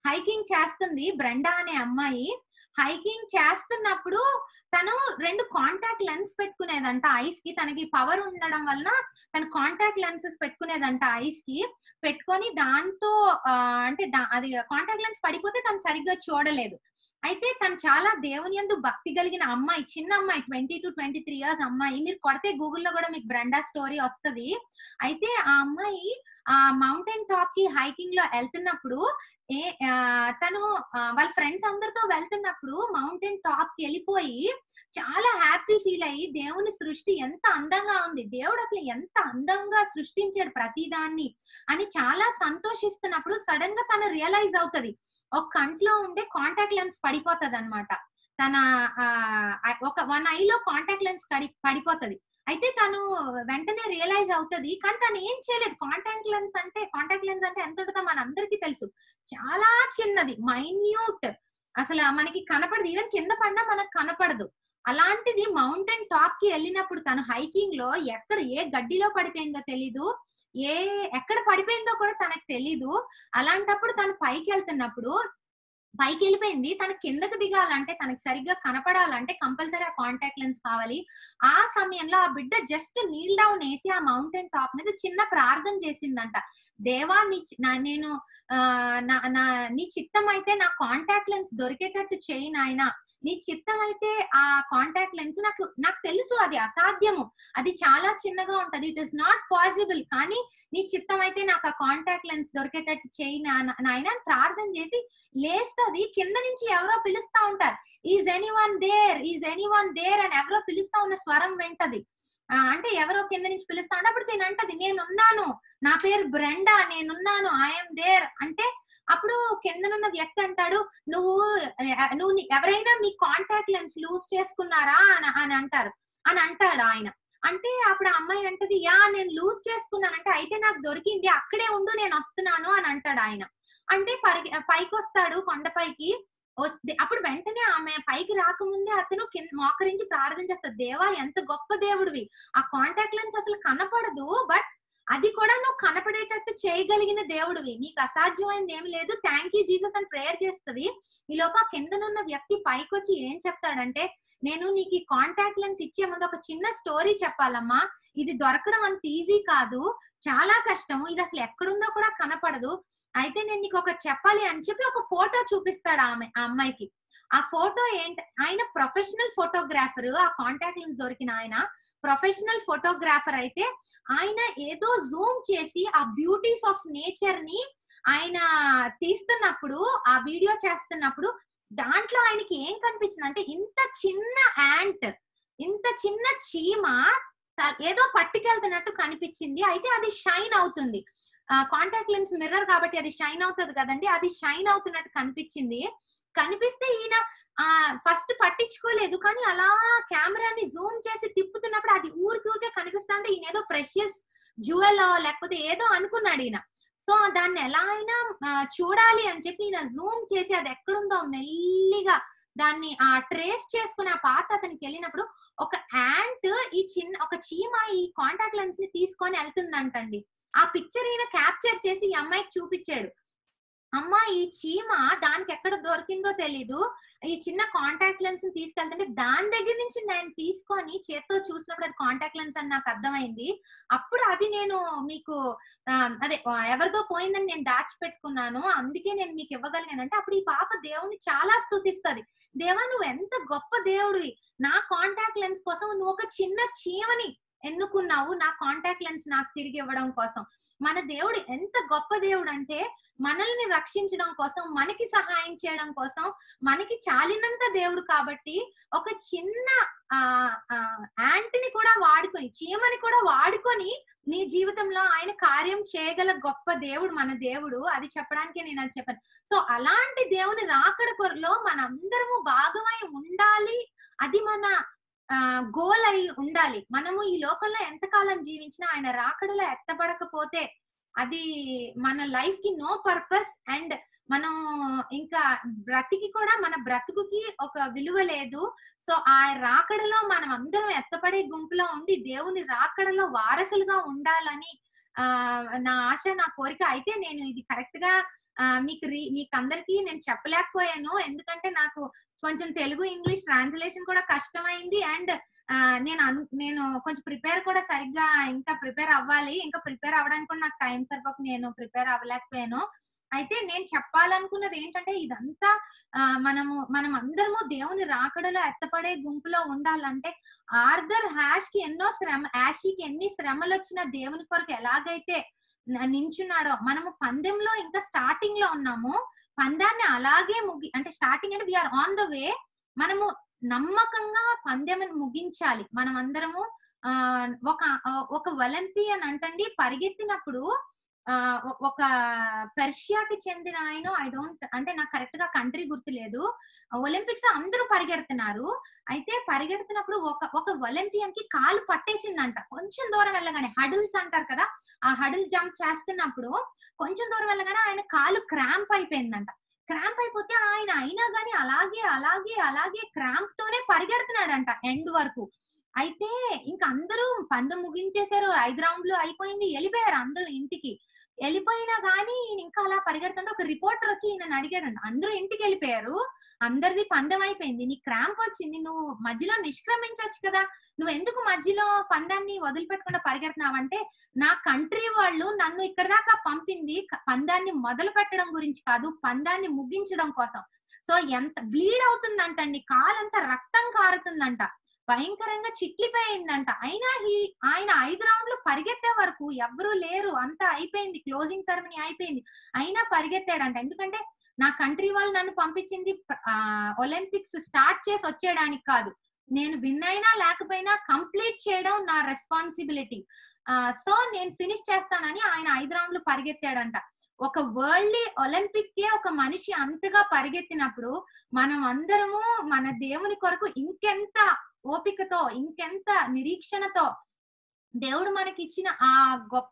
హైకింగ్ చేస్తుంది బ్రెండా అనే అమ్మాయి హైకింగ్ చేస్తున్నప్పుడు తను రెండు కాంటాక్ట్ లెన్స్ పెట్టుకునేదంట ఐస్ కి తనకి పవర్ ఉండడం వలన తను కాంటాక్ట్ లెన్సెస్ పెట్టుకునేదంట ఐస్ కి పెట్టుకొని దాంతో ఆ, అంటే దా- అది కాంటాక్ట్ లెన్స్ పడిపోతే తను సరిగ్గా చూడలేదు అయితే తను చాలా దేవుని యందు భక్తి కలిగిన అమ్మాయి చిన్న అమ్మాయి twenty two twenty three years అమ్మాయి మీరు కొడితే గూగుల్లో కూడా మీకు బ్రెండా స్టోరీ వస్తది అయితే ఆ అమ్మాయి ఆ మౌంటైన్ టాప్ కి హైకింగ్ లో వెళ్తున్నప్పుడు ఏ ఆ, తను ఆ, వాళ్ళ ఫ్రెండ్స్ అందరితో వెళ్తున్నప్పుడు మౌంటైన్ టాప్ కి వెళ్ళిపోయి చాలా హ్యాపీ ఫీల్ అయ్యి దేవుని సృష్టి ఎంత అందంగా ఉంది దేవుడు అసలు ఎంత అందంగా సృష్టించాడు ప్రతిదాన్ని అని చాలా సంతోషిస్తున్నప్పుడు సడన్ గా తను రియలైజ్ అవుతది ఒక కంట్లో ఉండే కాంటాక్ట్ లెన్స్ పడిపోతది అనమాట తన ఆ, ఒక వన్ ఐలో కాంటాక్ట్ లెన్స్ పడిపోతది అయితే తను వెంటనే రియలైజ్ అవుతది కానీ తను ఏం చేయలేదు కాంటాక్ట్ లెన్స్ అంటే కాంటాక్ట్ లెన్స్ అంటే ఎంత ఉంటుందో మన అందరికీ తెలుసు చాలా చిన్నది మైన్యూట్ అసలు మనకి కనపడదు ఈవెన్ కింద పడినా మనకు కనపడదు అలాంటిది మౌంటైన్ టాప్ కి వెళ్ళినప్పుడు తను హైకింగ్ లో ఎక్కడ ఏ గడ్డిలో పడిపోయిందో తెలీదు ఏ ఎక్కడ పడిపోయిందో కూడా తనకు తెలీదు అలాంటప్పుడు తను పైకి వెళ్తున్నప్పుడు పైకి వెళ్ళిపోయింది తన కిందకు దిగాలంటే తనకి సరిగ్గా కనపడాలంటే కంపల్సరీ ఆ కాంటాక్ట్ లెన్స్ కావాలి ఆ సమయంలో ఆ బిడ్డ జస్ట్ నీల్ డౌన్ వేసి ఆ మౌంటైన్ టాప్ మీద చిన్న ప్రార్థన చేసిందంట దేవా నీ చి- నా- నేను ఆ, నా నా నీ చిత్తం అయితే నా కాంటాక్ట్ లెన్స్ దొరికేటట్టు చేయి నాయనా నీ చిత్తం అయితే ఆ కాంటాక్ట్ లెన్స్ నాకు నాకు తెలుసు అది అసాధ్యము అది చాలా చిన్నగా ఉంటది ఇట్ ఇస్ నాట్ పాసిబుల్ కానీ నీ చిత్తం అయితే నాకు ఆ కాంటాక్ట్ లెన్స్ దొరికేటట్టు చేయి నా- నాయనా అని ప్రార్థన చేసి లేస్తది కింద నుంచి ఎవరో పిలుస్తా ఉంటారు is anyone there is anyone there అని ఎవరో పిలుస్తా ఉన్న స్వరం వింటది ఆ, అంటే ఎవరో కింద నుంచి పిలుస్తా ఉంటే అప్పుడు తిని అంటది నేనున్నాను నా పేరు బ్రెండా నేనున్నాను ఐఎమ్ దేర్ అంటే అప్పుడు కిందనున్న వ్యక్తి అంటాడు నువ్వు ఆ, నువ్వు నీ- ఎవరైనా మీ కాంటాక్ట్ లెన్స్ లూజ్ చేసుకున్నారా అని అని అంటారు అని అంటాడు ఆయన అంటే అప్పుడు ఆ అమ్మాయి అంటది యా నేను లూజ్ చేసుకున్నాను అంటే అయితే నాకు దొరికింది అక్కడే ఉండు నేను వస్తున్నాను అని అంటాడు ఆయన అంటే పరిగె పైకి వస్తాడు కొండపైకి వస్తే అప్పుడు వెంటనే ఆమె పైకి రాకముందే అతను కింద మోకరించి ప్రార్థన చేస్తాడు దేవా ఎంత గొప్ప దేవుడివి ఆ కాంటాక్ట్ లెన్స్ అసలు కనపడదు బట్ అది కూడా నువ్వు కనపడేటట్టు చేయగలిగిన దేవుడివి నీకు అసాధ్యమైంది ఏమి లేదు థ్యాంక్ యూ జీసస్ అని ప్రేయర్ చేస్తుంది ఈ లోప ఆ కిందనున్న వ్యక్తి పైకి వచ్చి ఏం చెప్తాడంటే నేను నీకు ఈ కాంటాక్ట్ లెన్స్ ఇచ్చే ముందు ఒక చిన్న స్టోరీ చెప్పాలమ్మా ఇది దొరకడం అంత ఈజీ కాదు చాలా కష్టము ఇది అసలు ఎక్కడుందో కూడా కనపడదు అయితే నేను నీకు ఒకటి చెప్పాలి అని చెప్పి ఒక ఫోటో చూపిస్తాడు ఆమె ఆ అమ్మాయికి ఆ ఫోటో ఏంటి ఆయన ప్రొఫెషనల్ ఫోటోగ్రాఫర్ ఆ కాంటాక్ట్ లెన్స్ దొరికిన ఆయన ప్రొఫెషనల్ ఫోటోగ్రాఫర్ అయితే ఆయన ఏదో జూమ్ చేసి ఆ బ్యూటీస్ ఆఫ్ నేచర్ ని ఆయన తీస్తున్నప్పుడు ఆ వీడియో చేస్తున్నప్పుడు దాంట్లో ఆయనకి ఏం కనిపించింది అంటే ఇంత చిన్న యాంట్ ఇంత చిన్న చీమ త- ఏదో పట్టుకెళ్తున్నట్టు కనిపించింది అయితే అది షైన్ అవుతుంది కాంటాక్ట్ లెన్స్ మిర్రర్ కాబట్టి అది షైన్ అవుతుంది కదండి అది షైన్ అవుతున్నట్టు కనిపించింది కనిపిస్తే ఈయన ఆ ఫస్ట్ పట్టించుకోలేదు కానీ అలా కెమెరాని జూమ్ చేసి తిప్పుతున్నప్పుడు అది ఊరికి ఊరికే కనిపిస్తా అంటే ఈయన ఏదో ప్రెషియస్ జ్యువెల్ లేకపోతే ఏదో అనుకున్నాడు ఈయన సో దాన్ని ఎలా అయినా ఆ, చూడాలి అని చెప్పి ఈయన జూమ్ చేసి అది ఎక్కడుందో మెల్లిగా దాన్ని ఆ ట్రేస్ చేసుకుని ఆ పాత అతనికి వెళ్ళినప్పుడు ఒక యాంట్ ఈ చిన్న ఒక చీమ ఈ కాంటాక్ట్ లెన్స్ ని తీసుకొని వెళ్తుందంటండి ఆ పిక్చర్ ఈయన క్యాప్చర్ చేసి ఈ అమ్మాయికి చూపించాడు అమ్మ ఈ చీమ దానికి ఎక్కడ దొరికిందో తెలీదు ఈ చిన్న కాంటాక్ట్ లెన్స్ ని తీసుకెళ్తుంటే దాని దగ్గర నుంచి నేను తీసుకొని చేత్తో చూసినప్పుడు అది కాంటాక్ట్ లెన్స్ అని నాకు అర్థమైంది అప్పుడు అది నేను మీకు ఆ, అదే ఆ, ఎవరిదో పోయిందని నేను దాచిపెట్టుకున్నాను అందుకే నేను మీకు ఇవ్వగలిగాను అంటే అప్పుడు ఈ పాప దేవుని చాలా స్తుతిస్తది దేవా నువ్వు ఎంత గొప్ప దేవుడివి నా కాంటాక్ట్ లెన్స్ కోసం నువ్వు ఒక చిన్న చీమని ఎన్నుకున్నావు నా కాంటాక్ట్ లెన్స్ నాకు తిరిగి ఇవ్వడం కోసం మన దేవుడు ఎంత గొప్ప దేవుడు అంటే మనల్ని రక్షించడం కోసం మనకి సహాయం చేయడం కోసం మనకి చాలినంత దేవుడు కాబట్టి ఒక చిన్న ఆ యాంటిని కూడా వాడుకొని చీమని కూడా వాడుకొని నీ జీవితంలో ఆయన కార్యం చేయగల గొప్ప దేవుడు మన దేవుడు అది చెప్పడానికి నేను అది చెప్పాను సో అలాంటి దేవుని రాకడ కొరలో మనందరము భాగమై ఉండాలి అది మన గోల్ అయి ఉండాలి మనము ఈ లోకంలో ఎంతకాలం జీవించినా ఆయన రాకడలో ఎత్తబడకపోతే అది మన లైఫ్ కి నో పర్పస్ అండ్ మనం ఇంకా బ్రతికి కూడా మన బ్రతుకుకి ఒక విలువ లేదు సో ఆ రాకడలో మనం అందరం ఎత్తపడే గుంపులో ఉండి దేవుని రాకడలో వారసులుగా ఉండాలని ఆ నా ఆశ నా కోరిక అయితే నేను ఇది కరెక్ట్ గా ఆ, మీకు రీ- మీకు అందరికి నేను చెప్పలేకపోయాను ఎందుకంటే నాకు కొంచెం తెలుగు ఇంగ్లీష్ ట్రాన్స్లేషన్ కూడా కష్టమైంది అండ్ నేను అను- నేను కొంచెం ప్రిపేర్ కూడా సరిగ్గా ఇంకా ప్రిపేర్ అవ్వాలి ఇంకా ప్రిపేర్ అవ్వడానికి కూడా నాకు టైం సరిపోక నేను ప్రిపేర్ అవ్వలేకపోయాను అయితే నేను చెప్పాలనుకున్నది ఏంటంటే ఇదంతా ఆ, మనము మనం అందరము దేవుని రాకడలో ఎత్తపడే గుంపులో ఉండాలంటే ఆర్దర్ హ్యాష్ కి ఎన్నో శ్రమ యాషికి ఎన్ని శ్రమలు వచ్చినా దేవుని కొరకు ఎలాగైతే న- నించున్నాడో మనము పందెంలో ఇంకా స్టార్టింగ్ లో ఉన్నాము పందాన్ని అలాగే ముగి అంటే స్టార్టింగ్ అంటే వీఆర్ ఆన్ ద వే మనము నమ్మకంగా పందెం ముగించాలి మనం అందరము ఆ ఒక ఒక ఒలింపియన్ అంటండి పరిగెత్తినప్పుడు ఆ ఒ- ఒక పెర్షియాకి చెందిన ఆయన ఐ డోంట్ అంటే నాకు కరెక్ట్ గా కంట్రీ గుర్తులేదు ఒలింపిక్స్ అందరూ పరిగెడుతున్నారు అయితే పరిగెడుతున్నప్పుడు ఒక ఒక ఒలింపియన్ కి కాలు పట్టేసిందంట కొంచెం దూరం వెళ్ళగానే హడిల్స్ అంటారు కదా ఆ హడిల్ జంప్ చేస్తున్నప్పుడు కొంచెం దూరం వెళ్ళగానే ఆయన కాలు క్రాంప్ అయిపోయిందంట క్రాంప్ అయిపోతే ఆయన అయినా గానీ అలాగే అలాగే అలాగే క్రాంప్ తోనే పరిగెడుతున్నాడంట ఎండ్ వరకు అయితే ఇంకా అందరూ పందెం ముగించేశారు ఐదు రౌండ్లు అయిపోయింది వెళ్ళిపోయారు అందరూ ఇంటికి వెళ్ళిపోయినా గానీ ఈయన ఇంకా అలా పరిగెడుతుంటే ఒక రిపోర్టర్ వచ్చి ఈయన అడిగాడంట అందరూ ఇంటికి వెళ్ళిపోయారు అందరిది పందెం అయిపోయింది నీ క్రాంప్ వచ్చింది నువ్వు మధ్యలో నిష్క్రమించవచ్చు కదా నువ్వు ఎందుకు మధ్యలో పందాన్ని వదిలిపెట్టకుండా పరిగెడుతున్నావంటే నా కంట్రీ వాళ్ళు నన్ను ఇక్కడ దాకా పంపింది క- పందాన్ని మొదలు పెట్టడం గురించి కాదు పందాన్ని ముగించడం కోసం సో ఎంత బ్లీడ్ అవుతుందంటండి కాలంతా రక్తం కారుతుందంట భయంకరంగా చిట్లిపోయిందంట అయినా ఈ ఆయన ఐదు రౌండ్లు పరిగెత్తే వరకు ఎవ్వరూ లేరు అంతా అయిపోయింది క్లోజింగ్ సెరమనీ అయిపోయింది అయినా పరిగెత్తాడంట ఎందుకంటే నా కంట్రీ వాళ్ళు నన్ను పంపించింది ఒలింపిక్స్ స్టార్ట్ చేసి వచ్చేయడానికి కాదు నేను విన్ అయినా లేకపోయినా కంప్లీట్ చేయడం నా రెస్పాన్సిబిలిటీ సో నేను ఫినిష్ చేస్తానని ఆయన ఐదు రౌండ్లు పరిగెత్తాడంట ఒక వరల్డ్ ఒలింపిక్ కే ఒక మనిషి అంతగా పరిగెత్తినప్పుడు మనం అందరము మన దేవుని కొరకు ఇంకెంత ఓపికతో ఇంకెంత నిరీక్షణతో దేవుడు మనకి ఇచ్చిన ఆ గొప్ప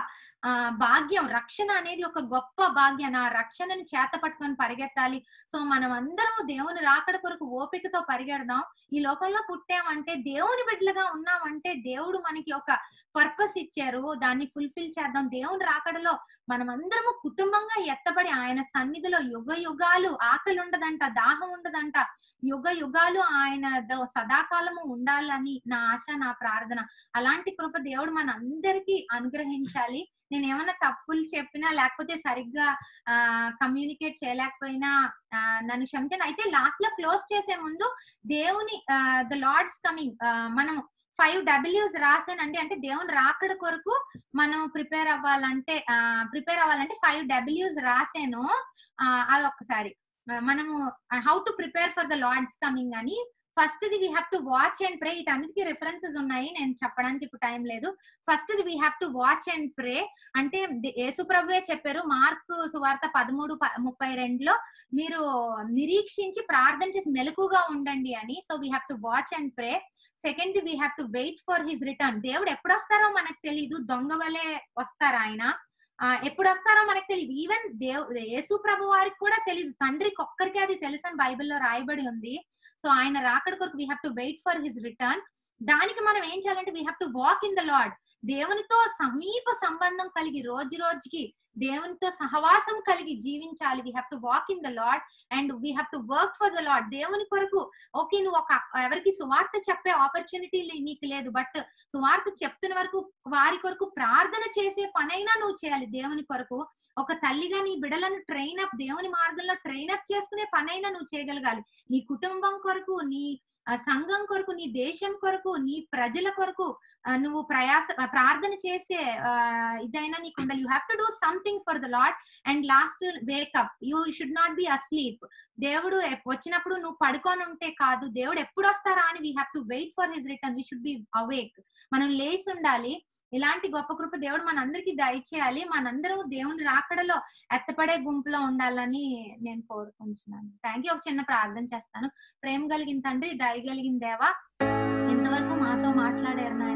ఆ భాగ్యం రక్షణ అనేది ఒక గొప్ప భాగ్యం ఆ రక్షణని చేత పట్టుకొని పరిగెత్తాలి సో మనం అందరము దేవుని రాకడ కొరకు ఓపికతో పరిగెడదాం ఈ లోకంలో పుట్టామంటే దేవుని బిడ్డలుగా ఉన్నామంటే దేవుడు మనకి ఒక పర్పస్ ఇచ్చారు దాన్ని ఫుల్ఫిల్ చేద్దాం దేవుని రాకడలో మనం అందరము కుటుంబంగా ఎత్తబడి ఆయన సన్నిధిలో యుగ యుగాలు ఆకలి ఉండదంట దాహం ఉండదంట యుగ యుగాలు ఆయన ద- సదాకాలము ఉండాలని నా ఆశ నా ప్రార్థన అలాంటి కృప దేవుడు మన అందరికీ అనుగ్రహించాలి నేను ఏమైనా తప్పులు చెప్పినా లేకపోతే సరిగ్గా ఆ కమ్యూనికేట్ చేయలేకపోయినా ఆ, నన్ను క్షమించండి అయితే లాస్ట్ లో క్లోజ్ చేసే ముందు దేవుని ద లార్డ్స్ కమింగ్ మనం ఫైవ్ డబ్ల్యూస్ రాసానండి అంటే దేవుని రాకడ కొరకు మనం ప్రిపేర్ అవ్వాలంటే ప్రిపేర్ అవ్వాలంటే ఫైవ్ డబ్ల్యూస్ రాసాను ఆ, అదొకసారి ఆ, మనము how to prepare for the Lord's coming అని first the we have to watch and pray ఇటన్నిటికీ రిఫరెన్సెస్ ఉన్నాయి నేను చెప్పడానికి ఇప్పుడు టైం లేదు first the we have to watch and pray అంటే ది- యేసు ప్రభువే చెప్పారు మార్క్ సువార్త పదమూడు ప- ముప్పై రెండులో మీరు నిరీక్షించి ప్రార్థన చేసి మెలకుగా ఉండండి అని so we have to watch and pray second the we have to wait for his return దేవుడు ఎప్పుడు వస్తారో మనకు తెలియదు దొంగ వలె వస్తారు ఆయన ఆ, ఎప్పుడు వస్తారో మనకు తెలియదు ఈవెన్ దేవ్ యేసు ప్రభు వారికి కూడా తెలియదు తండ్రికి ఒక్కరికే అది తెలుసు అని బైబిల్లో రాయబడి ఉంది సో ఆయన రాకడ కొరకు we have to wait for his return దానికి మనం ఏం చేయాలంటే we have to walk in the Lord దేవునితో సమీప సంబంధం కలిగి రోజు రోజుకి దేవునితో సహవాసం కలిగి జీవించాలి we have to walk in the Lord and we have to work for the Lord దేవుని కొరకు ఓకే నువ్వు ఒక ఎవరికి సువార్త చెప్పే ఆపర్చునిటీ నీకు లేదు బట్ సువార్త చెప్తున్న వరకు వారి కొరకు ప్రార్థన చేసే పనైనా నువ్వు చేయాలి దేవుని కొరకు ఒక తల్లిగా నీ బిడలను ట్రైన్ అప్ దేవుని మార్గంలో ట్రైన్ అప్ చేసుకునే పనైనా నువ్వు చేయగలగాలి నీ కుటుంబం కొరకు నీ ఆ, సంఘం కొరకు నీ దేశం కొరకు నీ ప్రజల కొరకు ఆ, నువ్వు ప్రయాస ఆ, ప్రార్థన చేసే ఆ, ఇదైనా నీకు ఉండాలి you have to do something for the Lord and last wake up you should not be asleep దేవుడు ఎప్- వచ్చినప్పుడు నువ్వు పడుకొని ఉంటే కాదు దేవుడు ఎప్పుడు వస్తారా అని we have to wait for his return we should be awake మనం లేచి ఉండాలి ఇలాంటి గొప్ప కృప దేవుడు మనందరికి దయచేయాలి మనందరం దేవుని రాకడలో ఎత్తపడే గుంపులో ఉండాలని నేను కోరుకుంటున్నాను థ్యాంక్ యూ ఒక చిన్న ప్రార్థన చేస్తాను ప్రేమ కలిగిన తండ్రి దయ కలిగిన దేవా ఇంతవరకు మాతో మాట్లాడారు నాయన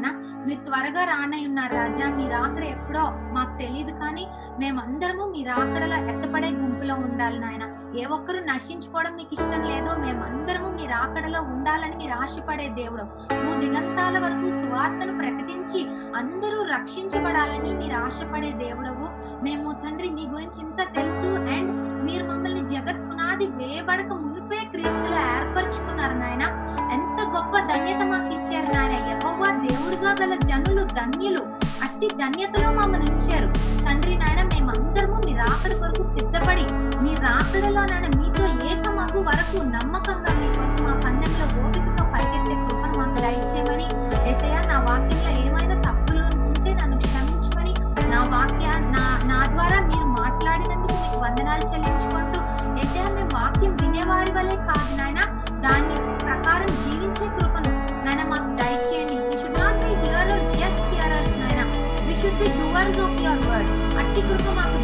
మీరు త్వరగా రానై ఉన్నారు రాజా మీ రాకడ ఎప్పుడో మాకు తెలియదు కానీ మేమందరము మీ రాకడలో ఎత్తపడే గుంపులో ఉండాలి నాయన ఏ ఒక్కరు నశించుకోవడం మీకు ఇష్టం లేదో మేమందరము మీ రాకడలో ఉండాలని మీరు ఆశపడే దేవుడు నువ్వు దిగంతాల వరకు సువార్తను ప్రకటించి అందరూ రక్షించబడాలని మీరు ఆశపడే దేవుడవు మేము తండ్రి మీ గురించి ఇంత తెలుసు అండ్ మీరు మమ్మల్ని జగత్ పునాది వేయబడక మునిపే క్రీస్తులో ఏర్పరచుకున్నారు నాయన ఎంత గొప్ప ధన్యత మాకు ఇచ్చారు నాయన యెహోవా దేవుడుగా గల జనులు ధన్యులు అట్టి ధన్యతలో మమ్మల్ని ఉంచారు తండ్రి నాయన మేమందరము మీ రాకడ కొరకు సిద్ధపడి మీ రాకడలో నాయన మీతో ఏకమగు వరకు నమ్మకంగా మీ కొరకు మా పందెంలో ఓపికతో పరిగెత్తే కృపను మాకు దయచేయమని ఏసయ్య నా వాక్యంలో ఏమైనా తప్పులు ఉంటే నన్ను క్షమించమని నా వాక్య నా నా ద్వారా మీరు మాట్లాడినందుకు మీకు వందనాలు చెల్లించుకుంటూ ఏసయ్య మేము వాక్యం వినేవారి వల్లే కాదు నాయన దాన్ని ప్రకారం జీవించే కృపను నాయన మాకు దయచేయండి we should not be hearers just hearers నాయన we should be doers of your word అట్టి కృప మాకు